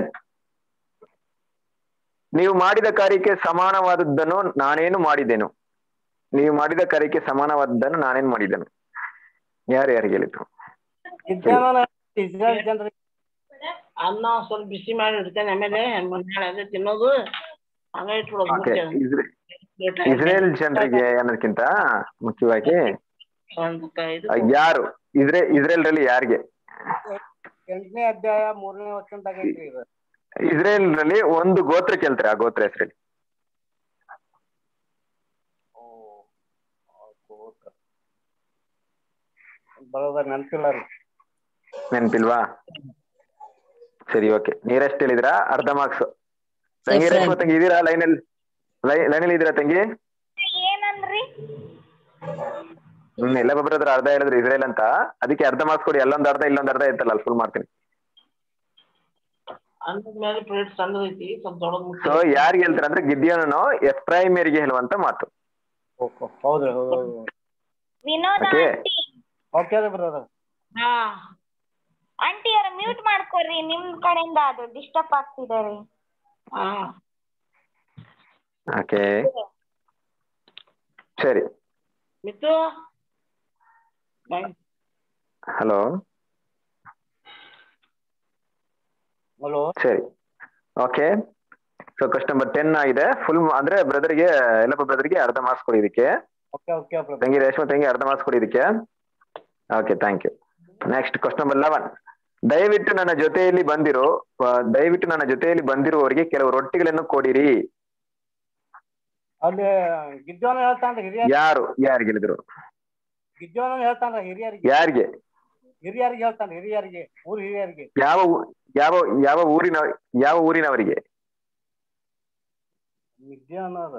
ನೀವು ಮಾಡಿದ ಕಾರ್ಯಕ್ಕೆ ಸಮಾನವಾದದ್ದನ್ನು ನಾನೇನು ಮಾಡಿದೆನು ನೀವು ಮಾಡಿದ ಕಾರ್ಯಕ್ಕೆ ಸಮಾನವಾದದ್ದನ್ನು ನಾನೇನು ಮಾಡಿದೆನು ಯಾರು ಯಾರಿಗೆ ಹೇಳಿದ್ರು ಗಿದ್ಯೋನನ ಇಸ್ರಾಯೇಲ್ ಜನರಿಗೆ ಅನ್ನ ಒಂದ್ ಸ್ವಲ್ಪ ಬಿಸಿ ಮಾಡಿ ಇಡ್ತೇನೆ ಆಮೇಲೆ ಮನ್ಯಾಗ ಅದೇ ತಿನ್ನೋದು ಹಂಗ ಇಟ್ಬಿಡೋದು ಓಕೆ ಮುಚ್ಚ ಇಸ್ರೇಲ್ ಜನರಿಗೆ ಅನ್ನೋದಕ್ಕಿಂತ ಮುಖ್ಯವಾಗಿ ಒಂದು ಕ- ಇದು ಆ, ಯಾರು ಇಸ್ರೇ ಇಸ್ರೇಲ್ರಲ್ಲಿ ಯಾರಿಗೆ ಎಂಟನೇ ಅಧ್ಯಾಯ ಮೂರನೇ ವಚನದಾಗ ಐತ್ರಿ ಇದು ಇಸ್ರೇಲ್ನಲ್ಲಿ ಒಂದು ಗೋತ್ರ ಕೇಳ್ತಾರೆ ಆ ಗೋತ್ರ ಹೆಸರಲ್ಲಿ ಬರೋದ ನೆನಪಿಲ್ಲ ರೀ ನೆನ್ಪಿಲ್ವಾ ಸರಿ ಓಕೆ ನೀರೆಸ್ಟ್ ಹೇಳಿದ್ರಾ ಅರ್ಧ ಮಾರ್ಕ್ಸ್ ತಂಗಿ ರೇಷ್ಮಾ ತಂಗಿ ಇದೀರಾ ಲೈನಲ್ಲಿ ಲೈನಲ್ಲಿ ಇದೀರಾ ತಂಗಿ ಏನಂದ್ರಿ ಹ್ಮ್ ಎಲ್ಲ ಒಬ್ಬರ ಹತ್ರ ಅರ್ಧ ಹೇಳಿದ್ರು ಇಸ್ರೇಲ್ ಅಂತ ಅದಕ್ಕೆ ಅರ್ಧ ಮಾರ್ಕ್ಸ್ ಕೊಡಿ ಅಲ್ಲೊಂದ್ ಅರ್ಧ ಇಲ್ಲೊಂದ್ ಅರ್ಧ ಇರ್ತಲ್ಲ ಅಲ್ಲಿ ಫುಲ್ ಮಾಡ್ತೀನಿ ಅನ್ನದ ಮೇಲೆ ಪ್ಲೇಟ್ ಸಣ್ಣದೈತಿ ಸ್ವಲ್ಪ ದೊಡ್ಡದ್ ಸೊ ಮುಚ್ಚ ಯಾರಿಗೆ ಹೇಳ್ತಾರೆ ಅಂದ್ರೆ ಗಿದ್ಯೋನನು ಎಫ್ರಾಯಿಮಿಯರಿಗೆ ಹೇಳುವಂತ ಮಾತು ಹೌದ್ರಿ ಹೌದು ವಿನೋದ Okay. ಆಂಟಿ ಓಕೆ ರೀ ಬ್ರದರ್ ಹಾ ಆಂಟಿ ಅವ್ರ ಮ್ಯೂಟ್ ಮಾಡ್ಕೊಡ್ರಿ ನಿಮ್ ಕಡೆಯಿಂದ ಅದು ಡಿಸ್ಟರ್ಬ್ ಆಗ್ತಿದೆ ರೀ ಹಾ ಓಕೆ ಸರಿ ಮಿತ್ತು ಬಾಯ್ ಹಲೋ ಹಲೋ ಸರಿ okay so question number ten ಆಗಿದೆ ಫುಲ್ ಅಂದ್ರೆ ಬ್ರದರ್ಗೆ ಎಲ್ಲಪ್ಪ ಬ್ರದರ್ಗೆ ಅರ್ಧ ಮಾರ್ಕ್ಸ್ ಕೊಡಿ ಇದಕ್ಕೆ ಓಕೆ ಓಕೆ ಬ್ರದರ್ ತಂಗಿ ರೇಷ್ಮಾ ತಂಗಿ ಅರ್ಧ ಮಾರ್ಕ್ಸ್ ಕೊಡಿ ಇದಕ್ಕೆ okay thank you next question number eleven ದಯವಿಟ್ಟು ನನ್ನ ಜೊತೆಯಲ್ಲಿ ಬಂದಿರೋ ಆ, ದಯವಿಟ್ಟು ನನ್ನ ಜೊತೆಯಲ್ಲಿ ಬಂದಿರುವವರಿಗೆ ಕೆಲವು ರೊಟ್ಟಿಗಳನ್ನು ಕೊಡಿರಿ ಅಲ್ಲಿ ಗಿದ್ಯೋನ ಹೇಳ್ತಾನ್ರಿ ಹಿರಿಯ ಯಾರು ಯಾರಿಗೆ ಹೇಳಿದ್ರು ಗಿದ್ಯೋನ ಹೇಳ್ತಾನ್ರಿ ಹಿರಿಯರಿಗೆ ಯಾರಿಗೆ ಹಿರಿಯರಿಗೆ ಹೇಳ್ತಾನೆ ಹಿರಿಯರಿಗೆ ಊರ್ ಹಿರಿಯರಿಗೆ ಯಾವ ಊ- ಯಾವ ಯಾವ ಊರಿನ ಯಾವ ಊರಿನವರಿಗೆ ವಿದ್ಯಾನರ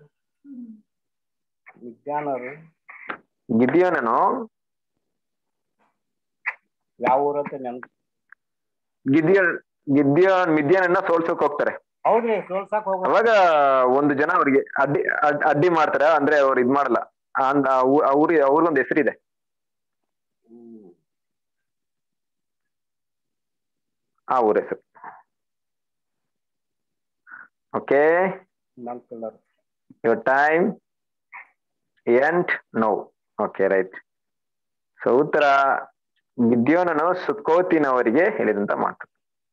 ವಿದ್ಯಾನರು ಗಿದ್ಯೋನನು ಯಾವ ಊರ ಅಂತ ನೆನ್ಪ ಗಿದ್ಯೋನ್ ಗಿದ್ಯೋನ್ ಮಿದ್ಯಾನನ್ನ ಸೋಲ್ಸೋಕ್ ಹೋಗ್ತಾರೆ ಹೌದ್ರಿ ಸೋಲ್ಸಾಕ್ ಹೋಗ ಅವಾಗ ಒಂದು ಜನ ಅವ್ರಿಗೆ ಅಡ್ಡಿ ಅಡ್- ಅಡ್ಡಿ ಮಾಡ್ತಾರೆ ಅಂದ್ರೆ ಅವ್ರು ಇದ್ ಮಾಡಲ್ಲ ಅಂದ್- ಆ ಊ- ಆ ಊರಿ ಅವ್ರಿಗೊಂದು ಹೆಸರಿದೆ ಆ ಊರ ಹೆಸರು ಓಕೆ ನೆನ್ಪಿಲ್ಲ your time and no okay right so ಉತ್ತರ ಗಿದ್ಯೋನನು ಸುಕೋತಿನವರಿಗೆ ಹೇಳಿದಂತ ಮಾತು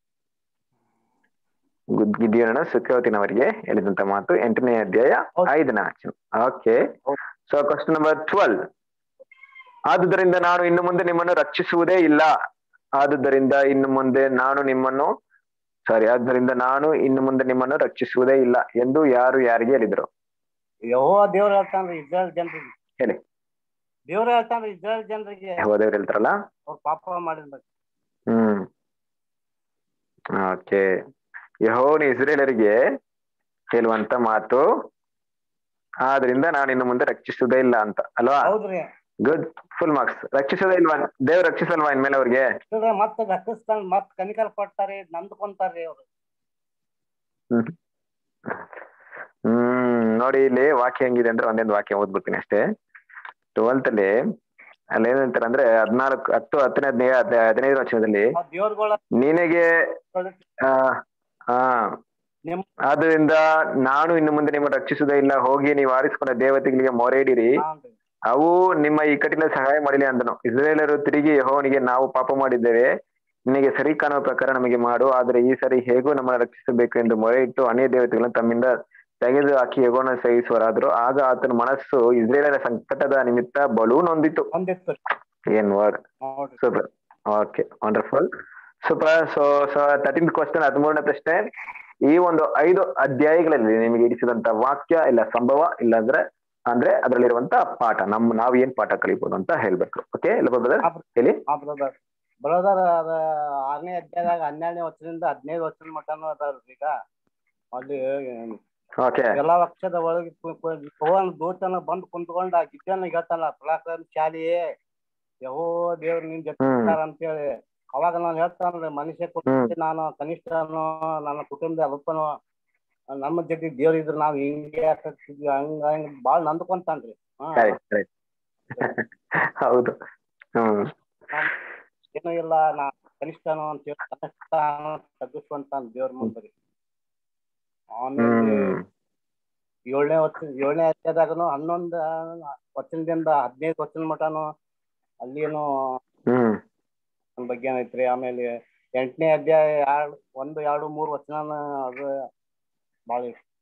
ಗುದ್- ಗಿದ್ಯೋನನು ಸುಕೋತಿನವರಿಗೆ ಹೇಳಿದಂತ ಮಾತು ಎಂಟನೇ ಅಧ್ಯಾಯ ಐದನೇ ವಚನ okay so question number twelve ಆದುದರಿಂದ ನಾನು ಇನ್ನು ಮುಂದೆ ನಿಮ್ಮನ್ನು ರಕ್ಷಿಸುವುದೇ ಇಲ್ಲ ಆದುದರಿಂದ ಇನ್ನು ಮುಂದೆ ನಾನು ನಿಮ್ಮನ್ನು ಸಾರಿ ಆದ್ದರಿಂದ ನಾನು ಇನ್ನು ಮುಂದೆ ನಿಮ್ಮನ್ನು ರಕ್ಷಿಸುವುದೇ ಇಲ್ಲ ಎಂದು ಯಾರು ಯಾರಿಗೆ ಹೇಳಿದರು ಯಹೋ ದೇವ್ರು ಹೇಳ್ತಾನ್ರಿ ಇಸ್ರಾಯೇಲ್ ಜನರಿಗೆ ಹೇಳಿ ದೇವ್ರು ಹೇಳ್ತಾನ್ರಿ ಇಸ್ರಾಯೇಲ್ ಜನರಿಗೆ ಹೋದವ್ರು ಹೇಳ್ತಾರಲ್ಲ ಅವ್ರು ಪಾಪ ಮಾಡಿರ್ಬೇಕು ಹ್ಮ್ ಓಕೆ ಯಹೋವನು ಇಸ್ರೇಲರಿಗೆ ಹೇಳುವಂತ ಮಾತು ಆದ್ರಿಂದ ನಾನು ಇನ್ನು ಮುಂದೆ ರಕ್ಷಿಸುವುದೇ ಇಲ್ಲ ಅಂತ ಅಲ್ವಾ ಹೌದ್ರಿ ಗುಡ್ ಫುಲ್ ಮಾರ್ಕ್ಸ್ ರಕ್ಷಿಸೋದೇ ಇಲ್ವಾ ದೇವ್ರು ರಕ್ಷಿಸಲ್ವಾ ಇನ್ಮೇಲೆ ಅವ್ರಿಗೆ ಇಲ್ರಿ ಮತ್ತ ರಕ್ಷಿಸ್ತಾನ ಮತ್ ಕನಿಕಲ್ ಕೊಡ್ತಾರಿ ನಂದ್ಕೊಂತಾರ್ರಿ ಅವ್ರು ಹ್ಮ್ ಹ್ಮ್ ನೋಡಿ ಇಲ್ಲಿ ವಾಕ್ಯ ಹೆಂಗಿದೆ ಅಂದ್ರೆ ಒಂದೊಂದು ವಾಕ್ಯ ಓದ್ಬಿಡ್ತೀನಿ ಅಷ್ಟೇ ಟ್ವೆಲ್ತ್ ಅಲ್ಲಿ ಅಲ್ಲಿ ಏನ್ ಹೇಳ್ತಾರೆ ಅಂದ್ರೆ ಹದ್ನಾಲ್ಕು ಹತ್ತು ಹತ್ತನೇ ಹದಿನೈದು ಹದ್- ಹದಿನೈದು ವಚನದಲ್ಲಿ ಆ ದೇವ್ರಗಳ ನಿನಗೆ ಆ ಆ ನಿಮ್- ಆದ್ರಿಂದ ನಾನು ಇನ್ನು ಮುಂದೆ ನಿಮ್ಮನ್ನು ರಕ್ಷಿಸುವುದೇ ಇಲ್ಲ ಹೋಗಿ ನೀವು ಆರಿಸಿಕೊಂಡ ದೇವತೆಗಳಿಗೆ ಮೊರೆ ಇಡಿರಿ ಹಾನ್ರಿ. ಅವು ನಿಮ್ಮ ಈ ಕಠಿಣ ಸಹಾಯ ಮಾಡಲಿ ಅಂದನು ಇಸ್ರೇಲರು ತಿರುಗಿ ಯೆಹೋವನಿಗೆ ನಾವು ಪಾಪ ಮಾಡಿದ್ದೇವೆ ನಿನಗೆ ಸರಿ ಕಾಣುವ ಪ್ರಕಾರ ನಮಗೆ ಮಾಡು ಆದರೆ ಈ ಸರಿ ಹೇಗೂ ನಮ್ಮನ್ನು ರಕ್ಷಿಸಬೇಕು ಎಂದು ಮೊರೆ ಇಟ್ಟು ಅನ್ಯ ದೇವತೆಗಳನ್ನು ತಮ್ಮಿಂದ ತೆಗೆದು ಹಾಕಿ ಯೆಹೋವನ ಸೇವಿಸುವರಾದ್ರು ಆಗ ಆತನ ಮನಸ್ಸು ಇಸ್ರೇಲರ ಸಂಕಟದ ನಿಮಿತ್ತ ಬಲು ನೊಂದಿತು ಒಂದಿತ್ತು ಏನ್ ವರ್ಡ್ ನೋಡ್ರಿ super okay wonderful super so so thirteen question ಹದಿಮೂರನೇ ಪ್ರಶ್ನೆ ಈ ಒಂದು ಐದು ಅಧ್ಯಾಯಗಳಲ್ಲಿ ನಿಮಗೆ ಇಡಿಸಿದಂತ ವಾಕ್ಯ ಇಲ್ಲ ಸಂಭವ ಇಲ್ಲ ಅಂದ್ರೆ ಅಂದ್ರೆ ಅದರಲ್ಲಿರುವಂತ ಪಾಠ ನಮ್ ನಾವ್ ಏನ್ ಪಾಠ ಕಲಿಬಹುದು ಅಂತ ಹೇಳ್ಬೇಕು ಓಕೆ ಇಲ್ಲ ಬ್ರದರ್ ಹೇಳಿ ಆ ಬ್ರದರ್ ಬ್ರದರ್ ಅದ ಆರನೇ ಅಧ್ಯಾಯದಾಗ ಹನ್ನೆರಡನೇ ವರ್ಷದಿಂದ ಹದಿನೈದು ವರ್ಷದ ಮಟನು ಅದಾವ್ರಿ ಈಗ ಅಲ್ಲಿ ಓಕೆ ಎಲ್ಲಾ ಪಕ್ಷದ ಒಳಗೆ ಭಗವಾನ್ ದೂತನ ಬಂದು ಕುಂತ್ಕೊಂಡ ಗಿದ್ದನ ಹೇಳ್ತಾನ ಪರಾಕ್ರಮ ಶಾಲಿಯೇ ಯಹೋ ದೇವ್ರು ನಿನ್ ಜೊತೆ ಹ್ಮ್. ಇರ್ತಾರ ಅಂತೇಳಿ ಅವಾಗ ನಾನು ಹೇಳ್ತಾನಲ್ಲ ಮನುಷ್ಯ ಕುಟುಂಬ ನಾನು ಕನಿಷ್ಠನು ನನ್ನ ಕುಟುಂಬದ ಅಲ್ಪನು ನಮ್ಮ ಜೊತೆ ದೇವ್ರ ಇದ್ರ ನಾವ್ ಹಿಂಗೆ ಆಗ್ತಿದ್ವಿ ಹಂಗ ಹಂಗ ಬಾಳ್ ನಂದ್ಕೊಂತಾನ್ರಿ ಹಾ ಕರೆಕ್ಟ್ ಕರೆಕ್ಟ್ ಹೌದು ಹ್ಮ್ ಏನೂ ಇಲ್ಲ ನಾ ಕನಿಷ್ಠನು ಅಂತ ಹೇಳಿ ಕನಿಷ್ಠ ತಗ್ಗಿಸುವಂತಾನ ದೇವ್ರ ಮುಂದ್ರಿ ಆಮೇಲೆ ಹ್ಮ್ ಏಳನೇ ವರ್ಷ ಏಳನೇ ಅಧ್ಯಾಯದಾಗನು ಹನ್ನೊಂದು ವರ್ಷದಿಂದ ಹದಿನೈದು ವರ್ಷದ ಮಟನು ಅಲ್ಲಿನು ಹ್ಮ್ ನನ್ನ ಬಗ್ಗೆ ಏನೈತ್ರಿ ಆಮೇಲೆ ಎಂಟನೇ ಅಧ್ಯಾಯ ಎರಡು ಒಂದು ಎರಡು ಮೂರು ವಚನ ಅದು ಭಾಳ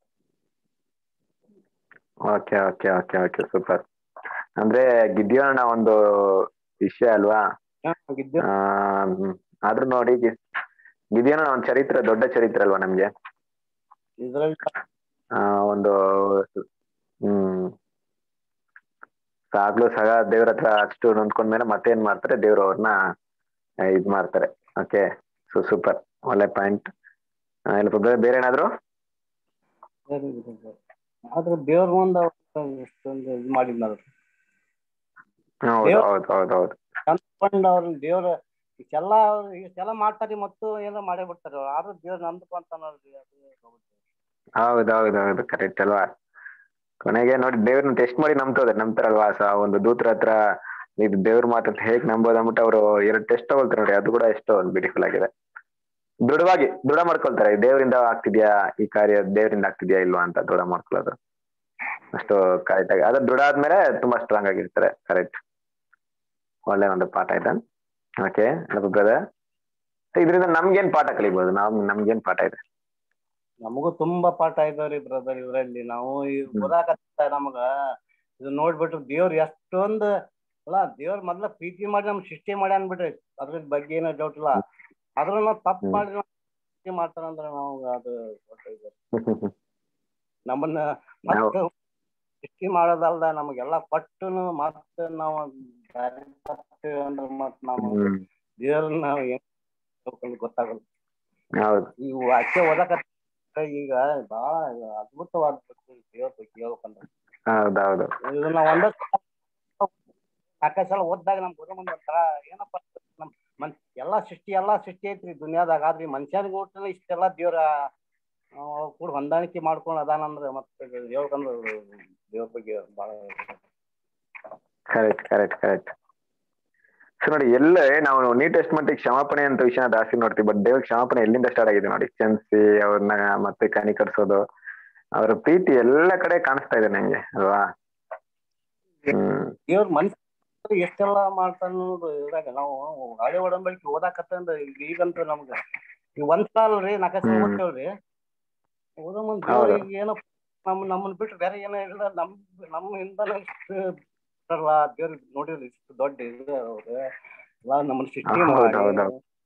okay okay okay okay super ಅಂದ್ರೆ ಗಿದ್ಯೋಣ ಒಂದು ವಿಷಯ ಅಲ್ವಾ ಇದ್ದ ಆ, ಹ್ಮ್. ಆದ್ರೂ ನೋಡಿ ಗಿದ್ಯೋಣ ಒಂದು ಚರಿತ್ರೆ ದೊಡ್ಡ ಚರಿತ್ರೆ ಅಲ್ವಾ ನಮ್ಗೆ ಇದ್ರಲ್ಲಿ ಆ, ಒಂದು ಹ್ಮ್ ಆಗ್ಲೂ ಸಹ ದೇವ್ರ ಹತ್ರ ಅಷ್ಟು ನೊಂದ್ಕೊಂಡ್ಮೇಲೆ ಮತ್ತೆ ಏನ್ ಮಾಡ್ತಾರೆ ದೇವ್ರು ಅವ್ರನ್ನ ಇದ್ ಮಾಡ್ತಾರೆ ಓಕೆ ಸೊ ಸೂಪರ್ ಒಳ್ಳೆ ಪಾಯಿಂಟ್ ಇಲ್ಲ ಬೇರೆ ಏನಾದ್ರು ಆದ್ರೆ ದೇವ್ರ ಮುಂದ ಎಷ್ಟೊಂದು ಇದು ಮಾಡಿದ್ನಲ್ಲ ಹೌದು ದೇವ್ರ್- ಹೌದು ಹೌದು ಹೌದು ನಂದ್ಕೊಂಡ್ ಅವ್ರ ದೇವ್ರ ಇಷ್ಟೆಲ್ಲ ಅವ್ರು ಇಷ್ಟೆಲ್ಲ ಮಾಡ್ತಾರಿ ಮತ್ತು ಏನೋ ಮಾಡೇ ಬಿಡ್ತಾರೆ ಅವ್ರು ಆದ್ರೂ ದೇವ್ರ ನಂಬ್ಕೊಂತಾನಲ್ರಿ ಅದು ಹೌದು ಹೌದು ಹೌದು ಕರೆಕ್ಟ್ ಅಲ್ವಾ ಕೊನೆಗೆ ನೋಡಿ ದೇವ್ರನ್ನ ಟೆಸ್ಟ್ ಮಾಡಿ ನಂಬ್ತದೆ ನಂಬ್ತಾರಲ್ವಾ ಸ ಒಂದು ದೂತರ ಹತ್ರ ಇದು ದೇವ್ರ ಮಾತಂತ ಹೇಗ್ ನಂಬೋದು ಅಂದ್ಬಿಟ್ಟು ಅವರು ಎರಡು ಟೆಸ್ಟ್ ತಗೊಳ್ತಾರೆ ನೋಡಿ ಅದು ಕೂಡ ಎಷ್ಟೋ ಒಂದು ಬ್ಯೂಟಿಫುಲ್ ಆಗಿದೆ ದೃಢವಾಗಿ ದೃಢ ಮಾಡ್ಕೊಳ್ತಾರೆ ದೇವರಿಂದ ಆಗ್ತಿದ್ಯಾ ಈ ಕಾರ್ಯ ದೇವರಿಂದ ಆಗ್ತಿದ್ಯಾ ಇಲ್ವಾ ಅಂತ ದೃಢ ಮಾಡ್ಕೊಳ್ಳೋದು ಅಷ್ಟು ಕರೆಕ್ಟ್ ಆಗಿ ಅದು ದೃಢ ಆದ್ಮೇಲೆ ತುಂಬಾ ಸ್ಟ್ರಾಂಗ್ ಆಗಿರ್ತಾರೆ ಕರೆಕ್ಟ್ ಒಳ್ಳೆ ಒಂದು ಪಾಠ ಇದೆ ಓಕೆ ಬ್ರದರ್ ಇದರಿಂದ ನಮ್ಗೇನ್ ಪಾಠ ಕಲಿಬಹುದು ನಾವ್ ನಮ್ಗೇನ್ ಪಾಠ ಇದೆ ನಮಗೂ ತುಂಬಾ ಪಾಠ ಇದಾವ್ರಿ ಬ್ರದರ್ ಇದ್ರಲ್ಲಿ ನಾವು ಈ ಓದಾಕತ್ತ ನಮಗ ಇದು ನೋಡ್ಬಿಟ್ಟು ದೇವ್ರ ಎಷ್ಟೊಂದ್ ಅಲ್ಲ ದೇವ್ರ ಮೊದ್ಲ ಪ್ರೀತಿ ಮಾಡಿ ನಮ್ ಸೃಷ್ಟಿ ಮಾಡಿ ಅನ್ಬಿಟ್ರಿ ಅದ್ರ ಬಗ್ಗೆ ಏನೋ ಡೌಟ್ ಇಲ್ಲ ಆದ್ರೂ ನಾವ್ ತಪ್ಪು ಹ್ಮ್. ಮಾಡಿ ನಾವ್ ಸೃಷ್ಟಿ ಮಾಡ್ತಾರಂದ್ರ ನಾವು ಅದು ದೊಡ್ಡ ಇದು. ನಮ್ಮನ್ನ ಮತ್ತೆ ಸೃಷ್ಟಿ ಮಾಡೋದಲ್ದ ನಮಗೆಲ್ಲಾ ಕೊಟ್ಟನು ಮತ್ತೆ ನಾವು ಬ್ಯಾರೆ ತಪ್ಪಿವಿ ಅಂದ್ರ ಮತ್ ನಾವು ಹ್ಮ್ ದೇವ್ರನ್ನ ನಾವ್ ಏನ್ ತಿಳ್ಕೊಂಡ್ ಗೊತ್ತಾಗಲ್ಲ ಹೌದು ಈ ವಾಕ್ಯ ಓದಾಕ ಈಗ ಬಾಳ ಅದ್ಭುತವಾದ ದೇವ್ರ ಬಗ್ಗೆ ಹೇಳ್ಬೇಕಂದ್ರ ಹೌದೌದು ಇದನ್ನ ಒಂದ ನಾಲ್ಕೈದು ಸಲ ಓದಿದಾಗ ನಮ್ ಗುರು ಮುಂದೆ ಒಂಥರ ಏನಪ್ಪ ನಮ್ ಮನ್ ಎಲ್ಲಾ ಸೃಷ್ಟಿ ಎಲ್ಲಾ ಸೃಷ್ಟಿ ಐತ್ರಿ ದುನಿಯಾದಾಗ ಆದ್ರಿ ಮನುಷ್ಯನಿಗೆ ಊಟ ಇಷ್ಟೆಲ್ಲಾ ದೇವ್ರ ಆ, ಕೂಡ ಹೊಂದಾಣಿಕೆ ಮಾಡ್ಕೊಂಡ್ ಅದಾನಂದ್ರ ಮತ್ತೆ ಹೇಳ್ಬೇಕಂದ್ರ ದೇವ್ರ ಬಗ್ಗೆ ಬಾಳ ಕರೆಕ್ಟ್ ಕರೆಕ್ಟ್ ಕರೆಕ್ಟ್ ಸೊ ನೋಡಿ ಎಲ್ಲೇ ನಾವು ನೀ ಟೆಸ್ಟ್ ಮಟ್ಟಿಗೆ ಕ್ಷಮಾಪಣೆ ಅಂತ ವಿಷಯ ಜಾಸ್ತಿ ನೋಡ್ತೀವಿ ಬಟ್ ದೇವ್ರ ಕ್ಷಮಾಪಣೆ ಎಲ್ಲಿಂದ ಸ್ಟಾರ್ಟ್ ಆಗಿದೆ ನೋಡಿ ಕ್ಷಮಿಸಿ ಅವ್ರನ್ನ ಮತ್ತೆ ಕನಿಕರಿಸೋದು ಅವರ ಪ್ರೀತಿ ಎಲ್ಲ ಕಡೆ ಕಾಣಿಸ್ತಾ ಇದೆ ನಂಗೆ ಅಲ್ವಾ ಹ್ಮ್ ದೇವ್ರ ಮನುಷ್ಯ ಎಷ್ಟೆಲ್ಲ ಮಾಡ್ತಾನ ಅನ್ನೋದು ಇದ್ರಾಗ ನಾವು ಹಳೆ ಒಡಂಬಡಿಕೆ ಓದಾಕತ್ತಂದ್ರ ಈಗಂತೂ ನಮ್ಗ ಈ ಒಂದ್ ಸಲ ಅಲ್ರಿ ನಾಲ್ಕೈದು ಸಲ ಹ್ಮ್. ಓದ್ತೇವ್ರಿ ಓದೋ ಮುಂದ್ ಹೌದು. ದೇವ್ರಿಗೆ ಏನೋ ನಮ್ ನಮ್ಮನ್ ಬಿಟ್ಟು ಬೇರೆ ಏನೋ ಇಲ್ಲ ನಮ್ ನಮ್ಮ ಹಿಂದನ ಇಷ್ಟು ಇರ್ತಾರಲ್ಲ ದೇವ್ರ ನೋಡಿದ್ರಿ ಇಷ್ಟು ದೊಡ್ಡ ಇದು ಅವ್ರು ಎಲ್ಲ ನಮ್ಮನ್ನ ಸೃಷ್ಟಿ ಹೌದು, ಮಾಡಿ ಹೌದು.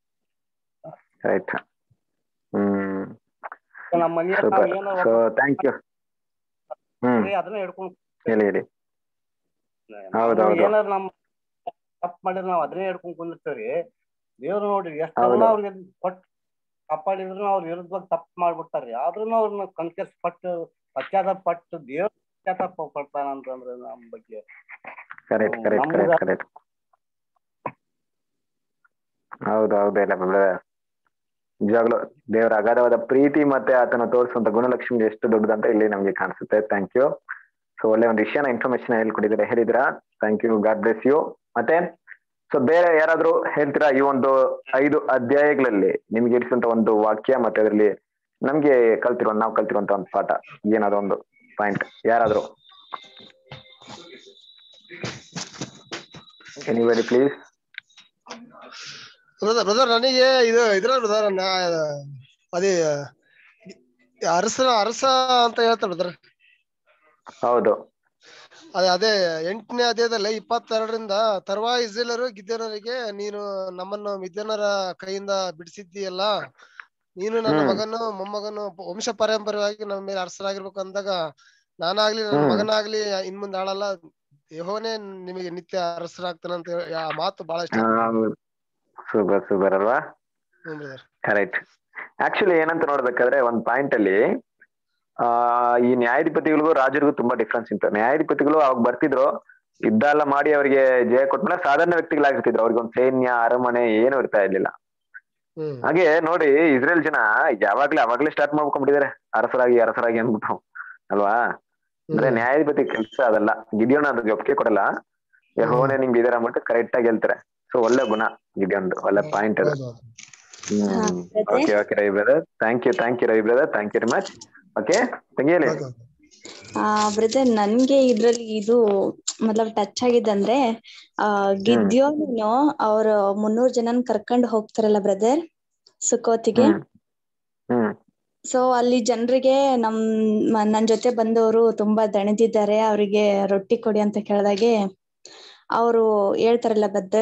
ರೈಟ್ ಹ್ಮ್ ನಮ್ಮ ಮನೆಯಲ್ಲಿ ಸೂಪರ್ ನಾವ್ ಏನೋ ಸೊ ಥ್ಯಾಂಕ್ ಯು ಹ್ಮ್ ಬರೀ ಅದನ್ನ ಹಿಡ್ಕೊಂಡು ಹೇಳಿ ಹೇಳಿ ನಾವು ಹೌದೌದು. ಏನಾರ ನಮ್ ತಪ್ಪು ಮಾಡಿದ್ರೆ ನಾವು ಅದನ್ನೇ ಹಿಡ್ಕೊಂಡ್ ಕುಂದಿರ್ತೇವ್ರಿ ದೇವ್ರು ನೋಡ್ರಿ ಎಷ್ಟೆಲ್ಲ ಹೌದು. ಅವ್ರಿಗೆ ಕೊಟ್ಟು ಕಾಪಾಡಿದ್ರು ಅವ್ರ ವಿರುದ್ಧವಾಗಿ ತಪ್ಪು ಮಾಡ್ಬಿಡ್ತಾರ್ರಿ ಆದ್ರೂ ಅವ್ರನ್ನ ಕನ್ಕೆಸ್ ಪಟ್ಟು ಪಶ್ಚಾತ್ತಾಪ ಪಟ್ಟು ದೇವ್ರ ಪಶ್ಚಾತ್ತಾಪ ಪಡ್ತಾನ ಅಂತಂದ್ರೆ ನಮ್ ಬಗ್ಗೆ ಕರೆಕ್ಟ್ ಕರೆಕ್ಟ್ ನಮ್ಗ- ಕರೆಕ್ಟ್ ಕರೆಕ್ಟ್ ಹೌದು ಹೌದು ಇಲ್ಲ ಬ್ರದರ್ ನಿಜವಾಗ್ಲು ದೇವರ ಅಗಾಧವಾದ ಪ್ರೀತಿ ಮತ್ತೆ ಆತನ ತೋರಿಸುವಂತ ಗುಣಲಕ್ಷ್ಮಿ ಎಷ್ಟು ದೊಡ್ಡದಂತ ಇಲ್ಲಿ ನಮ್ಗೆ ಕಾಣಿಸುತ್ತೆ ಥ್ಯಾಂಕ್ ಯು ಸೊ ಒಳ್ಳೆ ಒಂದು ವಿಷಯನ ಇನ್ಫಾರ್ಮೇಶನ್ ಹೇಳ್ಕೊಟ್ಟಿದ್ದೀರಾ ಹೇಳಿದ್ರಾ thank you God bless you ಮತ್ತೆ ಸೊ ಬೇರೆ ಯಾರಾದ್ರೂ ಹೇಳ್ತೀರಾ ಈ ಒಂದು ಐದು ಅಧ್ಯಾಯಗಳಲ್ಲಿ ನಿಮ್ಗೆ ಇರಿಸುವಂತ ಒಂದು ವಾಕ್ಯ ಮತ್ತೆ ಅದರಲ್ಲಿ ನಮ್ಗೆ ಕಲ್ತಿರೋ ನಾವು ಕಲ್ತಿರುವಂತ ಒಂದು ಪಾಠ ಏನಾದ್ರು ಒಂದು ಪಾಯಿಂಟ್ ಯಾರಾದ್ರೂ ಎನಿಬಡಿ ಪ್ಲೀಸ್ ಬ್ರದರ್ ಬ್ರದರ್ ನನಗೆ ಇದು ಇದ್ರ ಬ್ರದರ್ ಅದೇ ಅರಸ ಅರಸ ಅಂತ ಹೇಳ್ತಾರೆ ಬ್ರದರ್ ಹೌದು ಅದೇ ಅದೇ ಎಂಟನೇ ಅಧ್ಯಾಯದಲ್ಲಿ ಇಪ್ಪತ್ತೆರಡರಿಂದ ತರ್ವಾ ಇಸ್ರೇಲರು ಗಿದ್ಯನರಿಗೆ ನೀನು ನಮ್ಮನ್ನು ಮಿದ್ಯನರ ಕೈಯಿಂದ ಬಿಡಿಸಿದ್ದೀಯಲ್ಲ ನೀನು ನನ್ನ ಹ್ಮ್. ಮಗನು ಮೊಮ್ಮಗನು ವಂಶ ಪಾರಂಪರ್ಯವಾಗಿ ನಮ್ಮ ಮೇಲೆ ಅರಸರಾಗಿರ್ಬೇಕು ಅಂದಾಗ ನಾನಾಗ್ಲಿ ನನ್ನ ಹ್ಮ್. ಮಗನಾಗ್ಲಿ ಇನ್ ಮುಂದೆ ಆಳಲ್ಲ ಯೆಹೋವನೇ ನಿಮಗೆ ನಿತ್ಯ ಅರಸರಾಗ್ತಾನಂತ ಹೇಳಿ ಆ ಮಾತು ಬಹಳ ಇಷ್ಟ ಆಯ್ತು. ಸೂಪರ್ ಸೂಪರ್ ಅಲ್ವಾ ಹ್ಮ್ ಬ್ರದರ್ ಕರೆಕ್ಟ್ ಆಕ್ಚುಲಿ ಏನಂತ ನೋಡ್ಬೇಕಾದ್ರೆ ಒಂದ್ ಪಾಯಿಂಟ್ ಅಲ್ಲಿ ಆ ಈ ನ್ಯಾಯಾಧಿಪತಿಗಳಿಗೂ ರಾಜರಿಗೂ ತುಂಬಾ ಡಿಫ್ರೆನ್ಸ್ ಇತ್ತು ನ್ಯಾಯಾಧಿಪತಿಗಳು ಅವಾಗ ಬರ್ತಿದ್ರು ಯುದ್ಧ ಎಲ್ಲ ಮಾಡಿ ಅವರಿಗೆ ಜಯ ಕೊಟ್ಮೇಲೆ ಸಾಧಾರಣ ವ್ಯಕ್ತಿಗಳಾಗಿರ್ತಿದ್ರು ಅವ್ರಿಗೆ ಒಂದು ಸೈನ್ಯ ಅರಮನೆ ಏನು ಇರ್ತಾ ಇರ್ಲಿಲ್ಲ ಹ್ಮ್ ಹಾಗೆ ನೋಡಿ ಇಸ್ರೇಲ್ ಜನ ಯಾವಾಗ್ಲೇ ಅವಾಗ್ಲೇ ಸ್ಟಾರ್ಟ್ ಮಾಡ್ಕೊಂಡ್ಬಿಟ್ಟಿದ್ದಾರೆ ಅರಸರಾಗಿ ಅರಸರಾಗಿ ಅನ್ಬಿಟ್ಟು ಅಲ್ವಾ ಅಂದ್ರೆ ಹ್ಮ್. ನ್ಯಾಯಾಧಿಪತಿ ಕೆಲಸ ಅದಲ್ಲ ಗಿಡಿಯೋಣ ಅದ್ರ ಒಪ್ಪಿಗೆ ಕೊಡಲ್ಲ ಯಹೋವನೇ ನಿಮ್ಗೆ ಇದರ ಅಂದ್ಬಿಟ್ಟು ಕರೆಕ್ಟ್ ಆಗಿ ಹೇಳ್ತಾರೆ ಸೊ ಒಳ್ಳೆ ಗುಣ ಗಿಡಿಯೋನ್ದು ಒಳ್ಳೆ ಪಾಯಿಂಟ್ ಅದು ಹೌದು, ಹೌದು. ಹ್ಮ್ ಮತ್ತೆ? Okay okay Ravi brother thank you thank you Ravi brother thank you very much okay ತಂಗಿಯಲಿ ಹೌದು, ಹೌದು. ಆ ಬ್ರದರ್ ನನ್ಗೆ ಇದ್ರಲ್ಲಿ ಇದು ಮತ್ಲಬ್ ಟಚ್ ಆಗಿದ್ದಂದ್ರೆ ಆ ಗಿದ್ಯೋನು ಅವ್ರ ಮುನ್ನೂರ್ ಜನನ್ ಕರ್ಕೊಂಡ್ ಹೋಗ್ತಾರಲ್ಲ ಬ್ರದರ್ ಸುಕೋತಿಗೆ ಹ್ಮ್ ಹ್ಮ್ ಸೊ ಅಲ್ಲಿ ಜನರಿಗೆ ನಮ್ ಮ- ನನ್ ಜೊತೆ ಬಂದವರು ತುಂಬಾ ದಣಿದಿದ್ದಾರೆ ಅವರಿಗೆ ರೊಟ್ಟಿ ಕೊಡಿ ಅಂತ ಕೇಳ್ದಾಗೆ ಅವರು ಹೇಳ್ತಾರಲ್ಲ ಬದ್ದ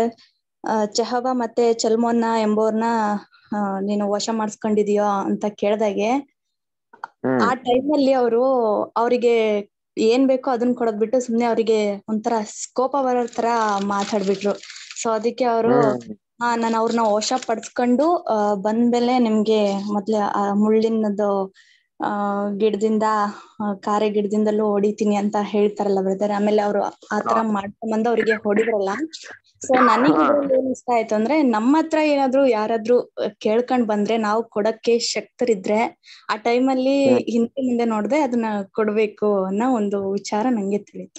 ಚಹಬ ಮತ್ತೆ ಚಲ್ಮೋನ್ನ ಎಂಬೋರ್ನ ಆ, ನೀನು ವಶ ಮಾಡಿಸ್ಕೊಂಡಿದೀಯೋ ಅಂತ ಕೇಳ್ದಾಗೆ ಹ್ಮ್ ಆ ಟೈಮ್ ಅಲ್ಲಿ ಅವರು ಅವರಿಗೆ ಏನ್ ಬೇಕೋ ಅದನ್ನ ಕೊಡೋದ್ ಬಿಟ್ಟು ಸುಮ್ನೆ ಅವರಿಗೆ ಒಂಥರ ಕೋಪ ಬರೋ ತರ ಮಾತಾಡ್ಬಿಟ್ರು ಸೊ ಅದಕ್ಕೆ ಅವರು ಹ್ಮ್ ಹಾ ನಾನು ಅವ್ರನ್ನ ವಶ ಪಡಿಸ್ಕೊಂಡು ಆ, ಬಂದ್ಮೇಲೆ ನಿಮ್ಗೆ ಮೊದ್ಲೇ ಆ ಮುಳ್ಳಿನದು ಆ ಗಿಡದಿಂದ ಆ, ಕಾರೆ ಗಿಡದಿಂದಲೂ ಹೊಡಿತೀನಿ ಅಂತ ಹೇಳ್ತಾರಲ್ಲ ಬ್ರದರ್ ಆಮೇಲೆ ಅವರು ಆತರ ಮಾಡ್ಕೊಂಡ್ ಬಂದು ಅವ್ರಿಗೆ ಹೊಡಿದ್ರಲ್ಲ ಸೊ ನನಗೆ ಇದ್ರಲ್ಲಿ ಏನ್ ಇಷ್ಟ ಆಯ್ತು ಅಂದ್ರೆ ನಮ್ಮ ಹತ್ರ ಏನಾದ್ರು ಯಾರಾದ್ರೂ ಆ, ಕೇಳ್ಕೊಂಡ್ ಬಂದ್ರೆ ನಾವು ಕೊಡಕ್ಕೆ ಶಕ್ತರಿದ್ರೆ ಆ ಟೈಮಲ್ಲಿ ಹಿಂದೆ ಮುಂದೆ ನೋಡ್ದೆ ಅದನ್ನ ಕೊಡ್ಬೇಕು ಅನ್ನೋ ಒಂದು ವಿಚಾರ ನಂಗೆ ತಿಳಿತು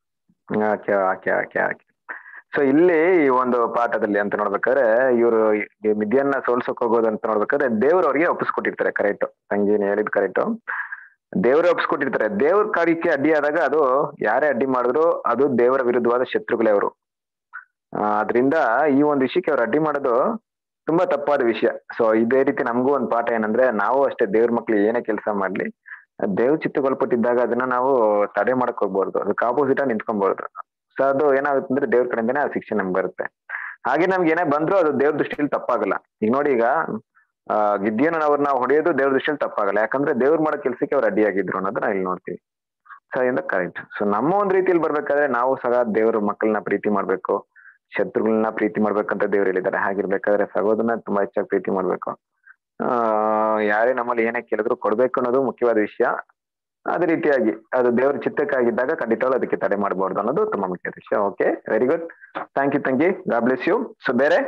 okay okay okay okay so ಇಲ್ಲಿ ಈ ಒಂದು ಪಾಠದಲ್ಲಿ ಅಂತ ನೋಡ್ಬೇಕಾದ್ರೆ ಇವರು ಮಿದ್ಯನ್ನ ಸೋಲ್ಸಕ್ ಹೋಗೋದು ಅಂತ ನೋಡ್ಬೇಕಾದ್ರೆ ದೇವ್ರು ಅವ್ರಿಗೆ ಒಪ್ಪಿಸ್ಕೊಟ್ಟಿರ್ತಾರೆ ಕರೆಕ್ಟ್ ತಂಗಿ ನೀನ್ ಹೇಳಿದ್ ಕರೆಕ್ಟ್ ದೇವ್ರೇ ಒಪ್ಪಿಸ್ಕೊಟ್ಟಿರ್ತಾರೆ ದೇವ್ರ ಕಾರ್ಯಕ್ಕೆ ಅಡ್ಡಿ ಆದಾಗ ಅದು ಯಾರೇ ಅಡ್ಡಿ ಮಾಡಿದ್ರು ಅದು ದೇವರ ವಿರುದ್ಧವಾದ ಶತ್ರುಗಳೇ ಅವರು ಅದರಿಂದ ಈ ಒಂದು ವಿಷಯಕ್ಕೆ ಅವ್ರು ಅಡ್ಡಿ ಮಾಡೋದು ತುಂಬಾ ತಪ್ಪಾದ ವಿಷಯ ಸೊ ಇದೇ ರೀತಿ ನಮಗೂ ಒಂದು ಪಾಠ ಏನಂದ್ರೆ ನಾವು ಅಷ್ಟೇ ದೇವ್ರ ಮಕ್ಳು ಏನೇ ಕೆಲಸ ಮಾಡ್ಲಿ ದೇವ್ ಚಿತ್ತಗೊಳ್ಪಟ್ಟಿದ್ದಾಗ ಅದನ್ನ ನಾವು ತಡೆ ಮಾಡಕ್ ಹೋಗ್ಬಾರ್ದು ಅದಕ್ಕೆ ಆಪೋಸಿಟ್ ಆಗಿ ನಿಂತ್ಕೊಬಾರ್ದು ಸೊ ಅದು ಏನಾಗುತ್ತೆ ಅಂದ್ರೆ ದೇವ್ರ ಕಡೆಯಿಂದನೇ ಆ ಶಿಕ್ಷೆ ನಮ್ಗೆ ಬರುತ್ತೆ ಹಾಗೆ ನಮ್ಗೆ ಏನೇ ಬಂದ್ರು ಅದು ದೇವ್ರ ದೃಷ್ಟಿಯಲ್ಲಿ ತಪ್ಪಾಗಲ್ಲ ಈಗ ನೋಡಿ ಈಗ ಆ ಗಿದ್ಯನ ಅವ್ರನ್ನ ಹೊಡೆಯೋದು ದೇವ್ರ ದೃಷ್ಟಿಯಲ್ಲಿ ತಪ್ಪಾಗಲ್ಲ ಯಾಕಂದ್ರೆ ದೇವ್ರು ಮಾಡೋ ಕೆಲಸಕ್ಕೆ ಅವ್ರು ಅಡ್ಡಿಯಾಗಿದ್ರು ಅನ್ನೋದನ್ನ ಇಲ್ಲಿ ನೋಡ್ತೀವಿ ಸೊ ಅದರಿಂದ ಕರೆಕ್ಟ್ ಸೊ ನಮ್ಮ ಒಂದ್ ರೀತಿಯಲ್ಲಿ ಬರ್ಬೇಕಾದ್ರೆ ನಾವು ಸಹ ದೇವ್ರ ಮಕ್ಕಳನ್ನ ಪ್ರೀತಿ ಮಾಡ್ಬೇಕು ಶತ್ರುಗಳನ್ನ ಪ್ರೀತಿ ಮಾಡ್ಬೇಕಂತ ದೇವ್ರು ಹೇಳಿದ್ದಾರೆ ಹಾಗಿರ್ಬೇಕಾದ್ರೆ ಸಹೋದರನ ತುಂಬಾ ಹೆಚ್ಚಾಗಿ ಪ್ರೀತಿ ಮಾಡ್ಬೇಕು ಆ ಯಾರೇ ನಮ್ಮಲ್ಲಿ ಏನೇ ಕೇಳಿದ್ರು ಕೊಡ್ಬೇಕು ಅನ್ನೋದು ಮುಖ್ಯವಾದ ವಿಷಯ ಅದೇ ರೀತಿಯಾಗಿ ಅದು ದೇವ್ರ ಚಿತ್ತಕ್ಕಾಗಿದ್ದಾಗ ಖಂಡಿತವಾಗ್ಲೂ ಅದಕ್ಕೆ ತಡೆ ಮಾಡಬಾರ್ದು ಅನ್ನೋದು ತುಂಬಾ ಮುಖ್ಯವಾದ ವಿಷಯ okay very good thank you ತಂಗಿ ಗಾಡ್ ಬ್ಲೆಸ್ ಯು ಸೊ ಬೇರೆ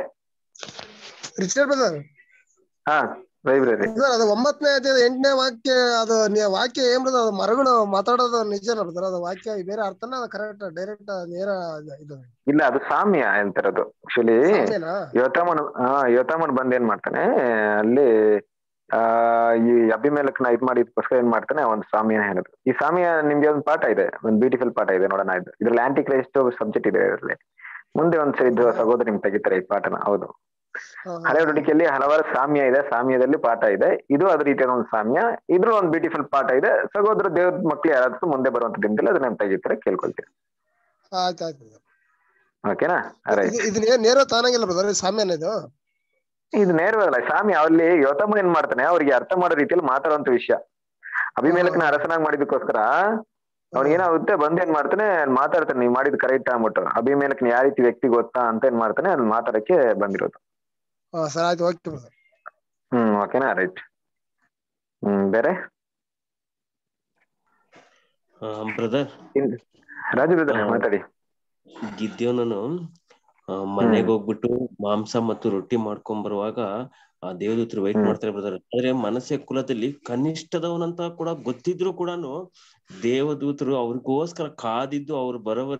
ರಿಚರ್ಡ್ ಬ್ರದರ್ ಹಾ ಲೈಬ್ರರಿ ಬ್ರದರ್ ಅದು ಒಂಬತ್ತನೇ ಅಧ್ಯಾಯದ ಎಂಟನೇ ವಾಕ್ಯ ಅದು ನೀ- ವಾಕ್ಯ ಏನ್ ಬ್ರದರ್ ಅದು ಮರಗಳು ಮಾತಾಡೋದು ನಿಜನ ಬ್ರದರ್ ಅದು ವಾಕ್ಯ ಬೇರೆ ಅರ್ಥನ ಅದು ಕರೆಕ್ಟ್ ಡೈರೆಕ್ಟ್ ನೇರ ಇದು ಇಲ್ಲ ಅದು ಸಾಮ್ಯ ಹೇಳ್ತಿರೋದು ಆಕ್ಚುಲಿ ಸಾಮ್ಯನಾ? ಯೋತಾಮನ್ ಹಾ ಯೋತಾಮನ್ ಬಂದ್ ಏನ್ ಮಾಡ್ತಾನೆ ಅಲ್ಲಿ ಆ ಈ ಅಭಿಮೇಲಕ್ನ ಇದ್ ಮಾಡಿದಕ್ಕೋಸ್ಕರ ಏನ್ ಮಾಡ್ತಾನೆ ಒಂದು ಸಾಮ್ಯ ಹೇಳೋದು ಈ ಸಾಮ್ಯ ನಿಮ್ಗೆ ಒಂದು ಪಾಠ ಇದೆ ಒಂದು ಬ್ಯೂಟಿಫುಲ್ ಪಾಠ ಇದೆ ನೋಡೋಣ ಇದು ಇದ್ರಲ್ಲಿ ಆಂಟಿ ಕ್ರೈಸ್ಟ್ ಸಬ್ಜೆಕ್ಟ್ ಇದೆ ಇದರಲ್ಲಿ ಮುಂದೆ ಒಂದ್ಸರಿ ಇದು ಸಹೋದರ ನಿಮ್ಗೆ ತೆಗಿತಾರೆ ಈ ಪಾಠನ ಹೌದು ಹಳೆ ಒಡಡಿಕೆಯಲ್ಲಿ ಹಲವಾರು ಸಾಮ್ಯ ಇದೆ ಸಾಮ್ಯದಲ್ಲಿ ಪಾಠ ಇದೆ ಇದು ಅದೇ ರೀತಿಯಾದ ಒಂದು ಸಾಮ್ಯ ಇದ್ರೂ ಒಂದು ಬ್ಯೂಟಿಫುಲ್ ಪಾಠ ಇದೆ ಸಹೋದರ ದೇವ್ರ ಮಕ್ಳು ಯಾರಾದ್ರೂ ಮುಂದೆ ಬರುವಂತ ದಿನದಲ್ಲಿ ಅದನ್ನ ತೆಗಿತಾರೆ ಕೇಳ್ಕೊಳ್ತೀರಿ ಆಯ್ತು ಆಯ್ತು brother. ಓಕೆನಾ ರೈಟ್ ಇದು ಇದನ್ನ ಏನ್ ನೇರ ತಾನಾಗಿಲ್ಲ ಬ್ರದರ್ ಸಾಮ್ಯನ ಇದು ಇದು ನೇರವಾಗಲ್ಲ ಸ್ವಾಮಿ ಅಲ್ಲಿ ಯೋತಮನ್ ಏನ್ ಮಾಡ್ತಾನೆ ಅವ್ರಿಗೆ ಅರ್ಥ ಮಾಡೋ ರೀತಿಯಲ್ಲಿ ಮಾತಾಡುವಂತ ವಿಷಯ ಅಭಿಮೇಲಕನ ಅರಸನಾಗಿ ಮಾಡಿದಕ್ಕೋಸ್ಕರ ಅವ್ನಿಗೆ ಏನಾಗುತ್ತೆ ಬಂದ್ ಏನ್ ಮಾಡ್ತಾನೆ ಮಾತಾಡ್ತಾನೆ ನೀವ್ ಮಾಡಿದ್ ಕರೆಕ್ಟ್ ಆಗ್ಬಿಟ್ಟು ಅಭಿಮೇಲಕ್ ಯಾವ ರೀತಿ ವ್ಯಕ್ತಿ ಗೊತ್ತಾ ಅಂತ ಏನ್ ಮಾಡ್ತಾನೆ ಅದ್ ಮಾತಾಡಕ್ಕೆ ಬಂದಿರೋದು ಹಾ ಸರ್ ಆಯ್ತು ಓಕೆ ಬ್ರದರ್ ಹ್ಮ್ ಓಕೆನಾ ರೈಟ್ ಹ್ಮ್ ಬೇರೆ ಬ್ರದರ್ ರಾಜು ಬ್ರದರ್ ಮಾತಾಡಿ ಗಿದ್ಯೋನನು ಮನೆಗೆ ಹೋಗ್ಬಿಟ್ಟು ಮಾಂಸ ಮತ್ತು ರೊಟ್ಟಿ ಮಾಡ್ಕೊಂಡ್ ಬರುವಾಗ ಆ ದೇವದೂತರು ವೈಟ್ ಮಾಡ್ತಾರೆ ಬ್ರದರ್ ಆದ್ರೆ ಮನಸ್ಸೆ ಕುಲದಲ್ಲಿ ಕನಿಷ್ಠದವನಂತ ಕೂಡ ಗೊತ್ತಿದ್ರು ಕೂಡ ದೇವದೂತರು ಅವ್ರಿಗೋಸ್ಕರ ಕಾದಿದ್ದು ಅವ್ರು ಬರೋವರ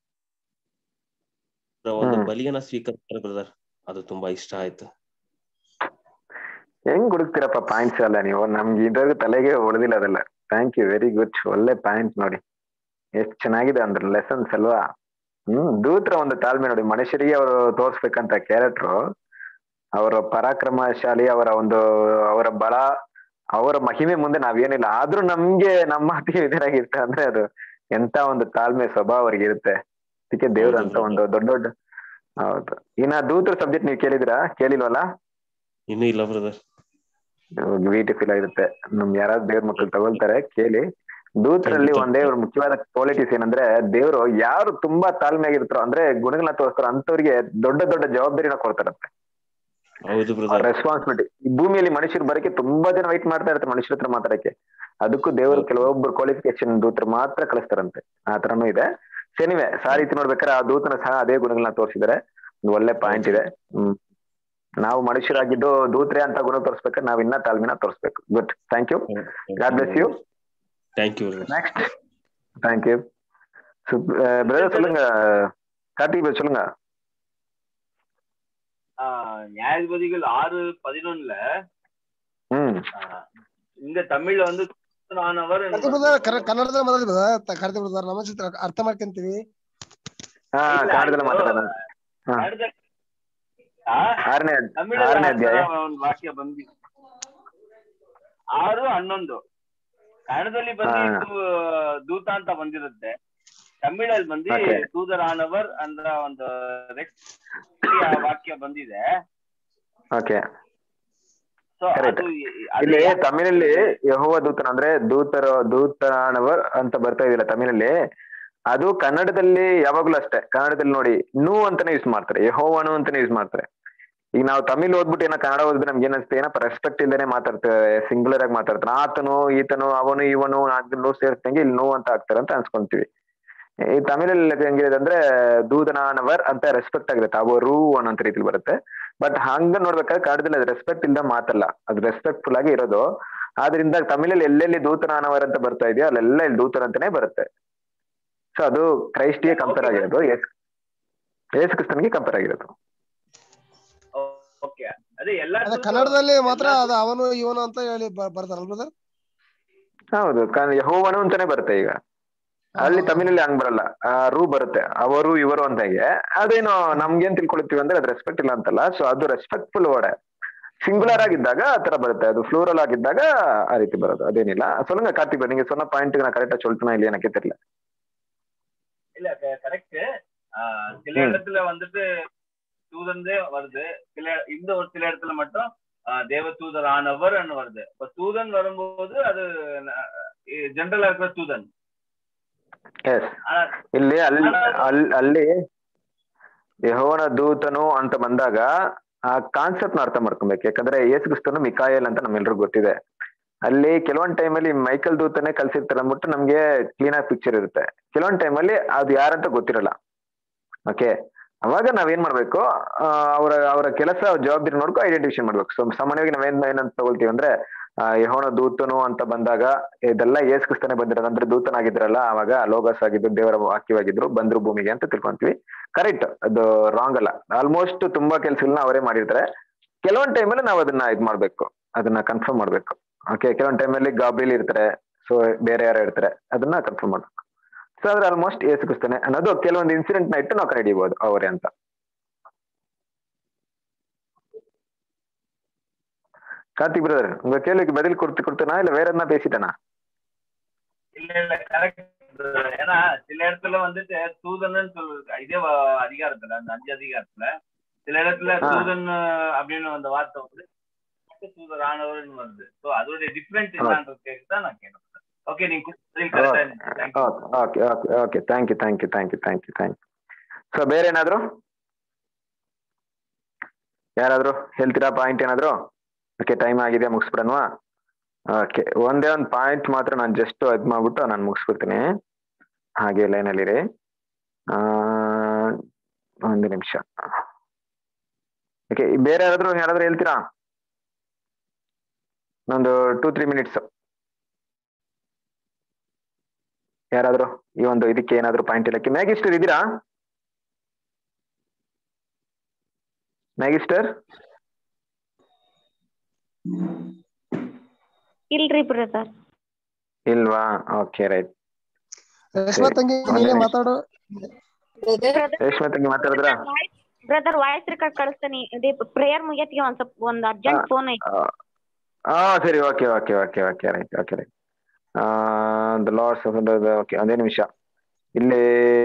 ಒಂದು ಬಲಿಯನ್ನ ಸ್ವೀಕರಿಸ್ತಾರೆ ಬ್ರದರ್ ಅದು ತುಂಬಾ ಇಷ್ಟ ಆಯ್ತು ಹೆಂಗ್ ಹುಡುಕ್ತಿರಪ್ಪ ಪಾಯಿಂಟ್ಸ್ ಎಲ್ಲ ನೀವು ನಮ್ಗೆ ಇದ್ರಾಗ ತಲೆಗೆ ಹೊಡೆದಿಲ್ಲ ಅದೆಲ್ಲ ಥ್ಯಾಂಕ್ ಯು ವೆರಿ ಗುಡ್ ಒಳ್ಳೆ ಪಾಯಿಂಟ್ ನೋಡಿ ಎಷ್ಟ್ ಚೆನ್ನಾಗಿದೆ ಅಂದ್ರೆ ಲೆಸನ್ಸ್ ಅಲ್ವಾ ಹ್ಮ್ ದೂತ್ರ ಒಂದು ತಾಳ್ಮೆ ನೋಡಿ ಮನುಷ್ಯರಿಗೆ ಅವರು ತೋರ್ಸ್ಬೇಕಂತ ಕ್ಯಾರೆಕ್ಟ್ರು ಅವರ ಪರಾಕ್ರಮಶಾಲಿ ಅವರ ಒಂದು ಅವರ ಬಲ ಅವರ ಮಹಿಮೆ ಮುಂದೆ ನಾವೇನಿಲ್ಲ ಆದ್ರೂ ನಮ್ಗೆ ನಮ್ಮ ಮಾತಿಗೆ ಎದುರಾಗಿರ್ತ ಅಂದ್ರೆ ಅದು ಎಂತ ಒಂದು ತಾಳ್ಮೆ ಸ್ವಭಾವ ಅವ್ರಿಗೆ ಇರುತ್ತೆ ಅದಕ್ಕೆ ದೇವ್ರ ಅಂತ ಒಂದು ದೊಡ್ಡ ದೊಡ್ಡ ಹೌದು ಇನ್ನ ದೂತರ ಸಬ್ಜೆಕ್ಟ್ ನೀವು ಕೇಳಿದಿರಾ ಕೇಳಿಲ್ವಲ್ಲ ಇನ್ನೂ ಇಲ್ಲ ಬ್ರದರ್ ಬ್ಯೂಟಿಫುಲ್ ಆಗಿರುತ್ತೆ ನಮ್ ಯಾರಾದ್ರೂ ದೇವ್ರ ಮಕ್ಳು ತಗೊಳ್ತಾರೆ ಕೇಳಿ ದೂತರಲ್ಲಿ ಒಂದೇ ಒಂದು ಮುಖ್ಯವಾದ ಕ್ವಾಲಿಟೀಸ್ ಏನಂದ್ರೆ ದೇವ್ರು ಯಾರು ತುಂಬಾ ತಾಳ್ಮೆ ಆಗಿರ್ತಾರೋ ಅಂದ್ರೆ ಗುಣಗಳನ್ನ ತೋರಿಸ್ತಾರೋ ಅಂತವ್ರಿಗೆ ದೊಡ್ಡ ದೊಡ್ಡ ಜವಾಬ್ದಾರಿನ ಕೊಡ್ತಾರಂತೆ ಹೌದು ಬ್ರದರ್ ರೆಸ್ಪಾನ್ಸಿಬಿಲಿಟಿ ಈ ಭೂಮಿಯಲ್ಲಿ ಮನುಷ್ಯರು ಬರಕ್ಕೆ ತುಂಬಾ ಜನ ವೈಟ್ ಮಾಡ್ತಾ ಇರ್ತಾರೆ ಮನುಷ್ಯರ ಹತ್ರ ಮಾತಾಡಕ್ಕೆ ಅದಕ್ಕೂ ದೇವರು ಕೆಲವೊಬ್ಬರು ಕ್ವಾಲಿಫಿಕೇಶನ್ ದೂತರು ಮಾತ್ರ ಕಳಿಸ್ತಾರಂತೆ ಆ ತರನೂ ಇದೆ ಶನಿವೆ ಸಾ ರೀತಿ ನೋಡ್ಬೇಕಾದ್ರೆ ಆ ದೂತನ ಸಹ ಅದೇ ಗುಣಗಳನ್ನ ತೋರಿಸಿದ್ದಾರೆ ಒಂದು ಒಳ್ಳೆ ಪಾಯಿಂಟ್ ಇದೆ ಹ್ಮ್ ನಾವು ಮನುಷ್ಯರಾಗಿದ್ದು ದೂತ್ರೆ ಅಂತ ಗುಣ ತೋರಿಸ್ಬೇಕಾದ್ರೆ ನಾವ್ ಇನ್ನ ತಾಳ್ಮೆನ ತೋರಿಸ್ಬೇಕು good thank you God bless you thank you next thank you brother சொல்லுங்க கார்த்திக் பிரதர் சொல்லுங்க ஆஹ் நியாயாதிபதிகள் ஆறு பதினொன்னுல ம் இங்க தமிழ்ல வந்து ஆனவர் ಕಾರ್ತಿಕ್ ಬ್ರದರ್ ಕನ್ನಡದಲ್ಲಿ ಮಾತಾಡಿ ಬ್ರದರ್ ಕಾರ್ತಿಕ್ ಬ್ರದರ್ ನಮ್ಮ ಚಿತ್ರ ಅರ್ಥ ಮಾಡ್ಕೊಂತೀವಿ ಹಾ ಕನ್ನಡದಲ್ಲಿ ಮಾತಾಡೋಣ ಹಾ ಆರನೇ ಆರನೇ ಅಧ್ಯಾಯ ಒಂದು ವಾಕ್ಯ ಬಂದಿ ಆರು ಹನ್ನೊಂದು ಕನ್ನಡದಲ್ಲಿ ಬಂದು ದೂತ ಅಂತ ಬಂದಿರುತ್ತೆ ತಮಿಳಲ್ಲಿ ಬಂದು Okay. ದೂದರಾನವರ್ ಅಂದ್ರ ಒಂದು ಆ ವಾಕ್ಯ ಬಂದಿದೆ ಓಕೆ ಸೊ ಕರೆಕ್ಟ್ ಅದು ಇಲ್ಲಿ ತಮಿಳಲ್ಲಿ ಯಹೋವ ದೂತನ ಅಂದ್ರೆ ದೂತರ ದೂತನವರ್ ಅಂತ ಬರ್ತಾ ಇದೆಯಲ್ಲ ತಮಿಳಲ್ಲಿ ಅದು ಕನ್ನಡದಲ್ಲಿ ಯಾವಾಗ್ಲೂ ಅಷ್ಟೇ ಕನ್ನಡದಲ್ಲಿ ನೋಡಿ ನೂ ಅಂತಾನೆ ಯೂಸ್ ಮಾಡ್ತಾರೆ ಯಹೋವನು ಅಂತಾನೆ ಯೂಸ್ ಮಾಡ್ತಾರೆ ಈಗ ನಾವು ತಮಿಳ್ ಓದ್ಬಿಟ್ಟು ಏನೋ ಕನ್ನಡ ಓದಿದ್ರೆ ನಮ್ಗೆ ಏನಿಸುತ್ತೆ ಏನಪ್ಪ ರೆಸ್ಪೆಕ್ಟ್ ಇಲ್ದೇನೆ ಮಾತಾಡ್ತಾರೆ ಸಿಂಗುಲರ್ ಆಗಿ ಮಾತಾಡ್ತಾರೆ ಆತನು ಈತನು ಅವನು ಇವನು ನೋ ಸೇರ್ಸಂಗೆ ಇಲ್ಲಿ ನೋ ಅಂತ ಹಾಕ್ತಾರೆ ಅಂತ ಅನ್ಸ್ಕೊಂತೀವಿ ಈ ತಮಿಳಲ್ಲಿ ಹೆಂಗಿದೆ ಅಂದ್ರೆ ದೂದನಾನವರ್ ಅಂತ ರೆಸ್ಪೆಕ್ಟ್ ಆಗಿರುತ್ತೆ ಅವರು ಅನ್ನೋಂತ ರೀತಿಲಿ ಬರುತ್ತೆ ಬಟ್ ಹಂಗ ನೋಡ್ಬೇಕಾದ್ರೆ ಕನ್ನಡದಲ್ಲಿ ಅದು ರೆಸ್ಪೆಕ್ಟ್ ಇಲ್ದ ಮಾತಲ್ಲ ಅದು ರೆಸ್ಪೆಕ್ಟ್ಫುಲ್ ಆಗಿ ಇರೋದು ಆದ್ರಿಂದ ತಮಿಳಲ್ಲಿ ಎಲ್ಲೆಲ್ಲಿ ದೂತನಾನವರ್ ಅಂತ ಬರ್ತಾ ಇದೆಯೋ ಅಲ್ಲೆಲ್ಲ ಇಲ್ಲಿ ದೂತನ್ ಅಂತಾನೆ ಬರುತ್ತೆ ಸೊ ಅದು ಕ್ರೈಸ್ಟಿಗೆ ಕಂಪೇರ್ ಆಗಿರೋದು ಯೇಸು ಯೇಸು ಕ್ರಿಸ್ತನ್ಗೆ ಕಂಪೇರ್ ಆಗಿರೋದು ಓಕೆ ಅದೇ ಎಲ್ಲಾ ಅದೇ ಕನ್ನಡದಲ್ಲಿ ಮಾತ್ರ ಅದು ಅವನು ಇವನು ಅಂತ ಹೇಳಿ ಬ- ಬರ್ತಾರಲ್ಲ ಬ್ರದರ್ ಹೌದು ಕ- ಯೆಹೋವನು ಅಂತಾನೆ ಬರುತ್ತೆ ಈಗ ಅಲ್ಲಿ ತಮಿಳಲ್ಲಿ ಹಂಗ್ ಬರಲ್ಲ ಆ, ರು ಬರುತ್ತೆ ಅವರು ಇವರು ಅಂತ ಹೇಗೆ ಅದೇನು ನಮ್ಗೇನ್ ತಿಳ್ಕೊಳ್ತೀವಿ ಅಂದ್ರೆ ಅದು ರೆಸ್ಪೆಕ್ಟ್ ಇಲ್ಲ ಅಂತಲ್ಲ ಸೊ ಅದು ರೆಸ್ಪೆಕ್ಟ್ಫುಲ್ ವರ್ಡ್ ಸಿಂಗುಲರ್ ಆಗಿದ್ದಾಗ ಆ ತರ ಬರುತ್ತೆ ಅದು ಫ್ಲೂರಲ್ ಆಗಿದ್ದಾಗ ಆ ರೀತಿ ಬರೋದು ಅದೇನಿಲ್ಲ சொல்லுங்க கார்த்திக் நீங்க சொன்ன பாயிண்ட்டுக்கு நான் கரெக்டா சொல்லிட்டேனா இல்லையா எனக்கு தெரியல இல்ல கரெக்ட் சில ம். இடத்துல வந்துட்டு தூதந்தே வருது சில இந்த ஒரு சில இடத்துல மட்டும் ஆஹ் தேவ தூதர் ஆனவர் வருது இப்ப தூதன் வரும்போது அது ஜென்ரலா இருக்கிற தூதன் ಎಸ್ ஆனா ಇಲ್ಲಿ ಅಲ್ಲಿ ಅಲ್ಲಿ ಅಲ್ಲಿ ಯೆಹೋವನ ದೂತನು ಅಂತ ಬಂದಾಗ ಆ ಕಾನ್ಸೆಪ್ಟ್ ನ ಅರ್ಥ ಮಾಡ್ಕೊಬೇಕು ಯಾಕಂದ್ರೆ ಯೇಸು ಕ್ರಿಸ್ತನು ಮಿಕಾಯಲ್ ಅಂತ ನಮ್ಮೆಲ್ರಿಗೂ ಗೊತ್ತಿದೆ ಅಲ್ಲಿ ಕೆಲವೊಂದ್ ಟೈಮಲ್ಲಿ ಮೈಕಲ್ ದೂತನೇ ಕಲ್ಸಿರ್ತಾರೆ ಅಂದ್ಬಿಟ್ಟು ನಮ್ಗೆ ಕ್ಲೀನ್ ಆಗಿ ಪಿಕ್ಚರ್ ಇರುತ್ತೆ ಕೆಲವೊಂದ್ ಟೈಮಲ್ಲಿ ಅದು ಯಾರಂತ ಗೊತ್ತಿರಲ್ಲ ಓಕೆ ಅವಾಗ ನಾವೇನ್ ಮಾಡ್ಬೇಕು ಆ, ಅವರ ಅವರ ಕೆಲಸ ಜವಾಬ್ದಾರಿ ನೋಡ್ಕೊ ಐಡೆಂಟಿಫಿಕೇಶನ್ ಮಾಡ್ಬೇಕು ಸೊ ಸಾಮಾನ್ಯವಾಗಿ ನಾವೇನ್ ಏನಂತ ತಗೊಳ್ತೀವಿ ಅಂದ್ರೆ ಆ, ಯೆಹೋವನ ದೂತನು ಅಂತ ಬಂದಾಗ ಇದೆಲ್ಲ ಯೇಸು ಕ್ರಿಸ್ತನೇ ಬಂದಿರೋದು ಅಂದ್ರೆ ದೂತನಾಗಿದ್ರಲ್ಲ ಅವಾಗ ಲೋಗಸ್ ಆಗಿದ್ದು ದೇವರ ವಾಕ್ಯವಾಗಿದ್ರು ಬಂದ್ರು ಭೂಮಿಗೆ ಅಂತ ತಿಳ್ಕೊಂತೀವಿ ಕರೆಕ್ಟ್ ಅದು ರಾಂಗ್ ಅಲ್ಲ ಆಲ್ಮೋಸ್ಟ್ ತುಂಬಾ ಕೆಲ್ಸಗಳನ್ನ ಅವರೇ ಮಾಡಿರ್ತಾರೆ ಕೆಲವೊಂದ್ ಟೈಮಲ್ಲಿ ನಾವು ಅದನ್ನ ಇದ್ ಮಾಡ್ಬೇಕು ಅದನ್ನ ಕನ್ಫರ್ಮ್ ಮಾಡ್ಬೇಕು ಓಕೆ ಕೆಲವೊಂದ್ ಟೈಮಲ್ಲಿ ಗಾಬ್ರಿಲ್ ಇರ್ತಾರೆ ಸೊ ಬೇರೆ ಯಾರೋ ಇರ್ತಾರೆ ಅದನ್ನ ಕನ್ಫರ್ಮ್ ಮಾಡ್ಬೇಕು ಸೊ ಆದ್ರೆ ಆಲ್ಮೋಸ್ಟ್ ಏಸು ಕ್ರಿಸ್ತನೇ ಅನ್ನೋದು ಕೆಲವೊಂದು ಇನ್ಸಿಡೆಂಟ್ ನ ಇಟ್ಟು ನಾವು ಕಂಡುಹಿಡಿಬಹುದು ಅವರೇ ಅಂತ கார்த்திக் பிரதர் உங்க கேள்விக்கு பதில் கொடுத்து கொடுத்தனா இல்ல வேற என்ன பேசிட்டேனா இல்ல இல்ல கரெக்ட் ஏன்னா சில இடத்துல வந்துட்டு தூதன்னு சொல்றது இதே வ- அதிகாரத்துல அந்த அஞ்சு அதிகாரத்துல சில இடத்துல ஆ. தூதன் அப்படின்னு அந்த வார்த்தை வந்து தூதர் ஆனவர்னு வருது சோ அதோட டிஃபரெண்ட் ஆ. என்னன்றது தான் நான் கேட்டேன் ಓಕೆ ನೀವು correct okay okay okay thank you thank you thank you thank you thank you so ಬೇರೆ ಏನಾದ್ರು ಯಾರಾದ್ರು ಹೇಳ್ತೀರಾ ಪಾಯಿಂಟ್ ಏನಾದ್ರು ಓಕೆ ಟೈಮ್ ಆಗಿದೆ ಮುಗಿಸ್ಬಿಡನ್ವಾ ಓಕೆ ಒಂದೇ ಒಂದು ಪಾಯಿಂಟ್ ಮಾತ್ರ ನಾನು ಜಸ್ಟ್ ಇದು ಮಾಡ್ಬಿಟ್ಟು ನಾನು ಮುಗಿಸ್ಬಿಡ್ತೀನಿ ಹಾಗೆ ಲೈನಲ್ಲಿರಿ ಆ, ಒಂದು ನಿಮಿಷ ಓಕೆ ಬೇರೆ ಯಾರಾದ್ರು ಯಾರಾದ್ರೂ ಹೇಳ್ತೀರಾ ಒಂದು ಟೂ ತ್ರೀ ಮಿನಿಟ್ಸ್ ಯಾರಾದ್ರೂ ಈ ಒಂದು ಇದಕ್ಕೆ ಏನಾದ್ರು ಪಾಯಿಂಟ್ ಇಲ್ಲಕ್ಕೆ ಮ್ಯಾಗಿಸ್ಟರ್ ಇದ್ದೀರಾ ಮ್ಯಾಗಿಸ್ಟರ್ ಇಲ್ರಿ ಬ್ರದರ್ ಇಲ್ವಾ ಓಕೆ ರೈಟ್ ರೇಷ್ಮಾ ತಂಗಿ ನೀನೇ ಮಾತಾಡು ರೇಷ್ಮಾ ತಂಗಿ ಮಾತಾಡಿದ್ರಾ ಬ್ರದರ್ ವಾಯ್ಸ್ ರೆಕಾರ್ಡ್ ಕಳಿಸ್ತೀನಿ ಅದೇ ಪ್ರೇಯರ್ ಮುಗಿಯತ್ತಿಗೆ ಒಂದ್ ಸ್ವಲ್ಪ ಒಂದ್ ಅರ್ಜೆಂಟ್ ಫೋನ್ ಐತಿ ಹಾ ಸರಿ okay okay okay okay right okay right the lords okay ಒಂದೇ ನಿಮಿಷ ಇಲ್ಲಿ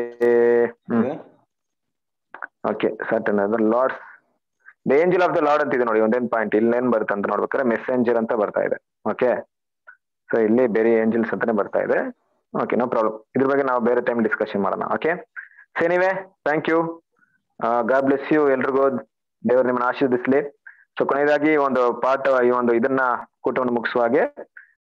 okay certain the lords the angel of the lord ಅಂತ ಇದೆ ನೋಡಿ ಒಂದೇನ್ ಪಾಯಿಂಟ್ ಇಲ್ಲೇನ್ ಬರುತ್ತೆ ಅಂತ ನೋಡ್ಬೇಕಾದ್ರೆ ಮೆಸೆಂಜರ್ ಅಂತ ಬರ್ತಾ ಇದೆ ಓಕೆ ಸೊ ಇಲ್ಲಿ ಬೇರೆ ಏಂಜಲ್ಸ್ ಅಂತಾನೆ ಬರ್ತಾ ಇದೆ ಓಕೆ ನೋ ಪ್ರಾಬ್ಲಮ್ ಇದ್ರ ಬಗ್ಗೆ ನಾವು ಬೇರೆ ಟೈಮ್ ಡಿಸ್ಕಷನ್ ಮಾಡೋಣ ಓಕೆ ಸೇನಿವೆ thank you God bless you ಎಲ್ರಿಗೂ ದೇವರು ನಿಮ್ಮನ್ನ ಆಶೀರ್ವದಿಸ್ಲಿ ಸೊ ಕೊನೆಯದಾಗಿ ಒಂದು ಪಾಠ ಈ ಒಂದು ಇದನ್ನ ಕೂಟವನ್ನು ಮುಗಿಸುವ ಹಾಗೆ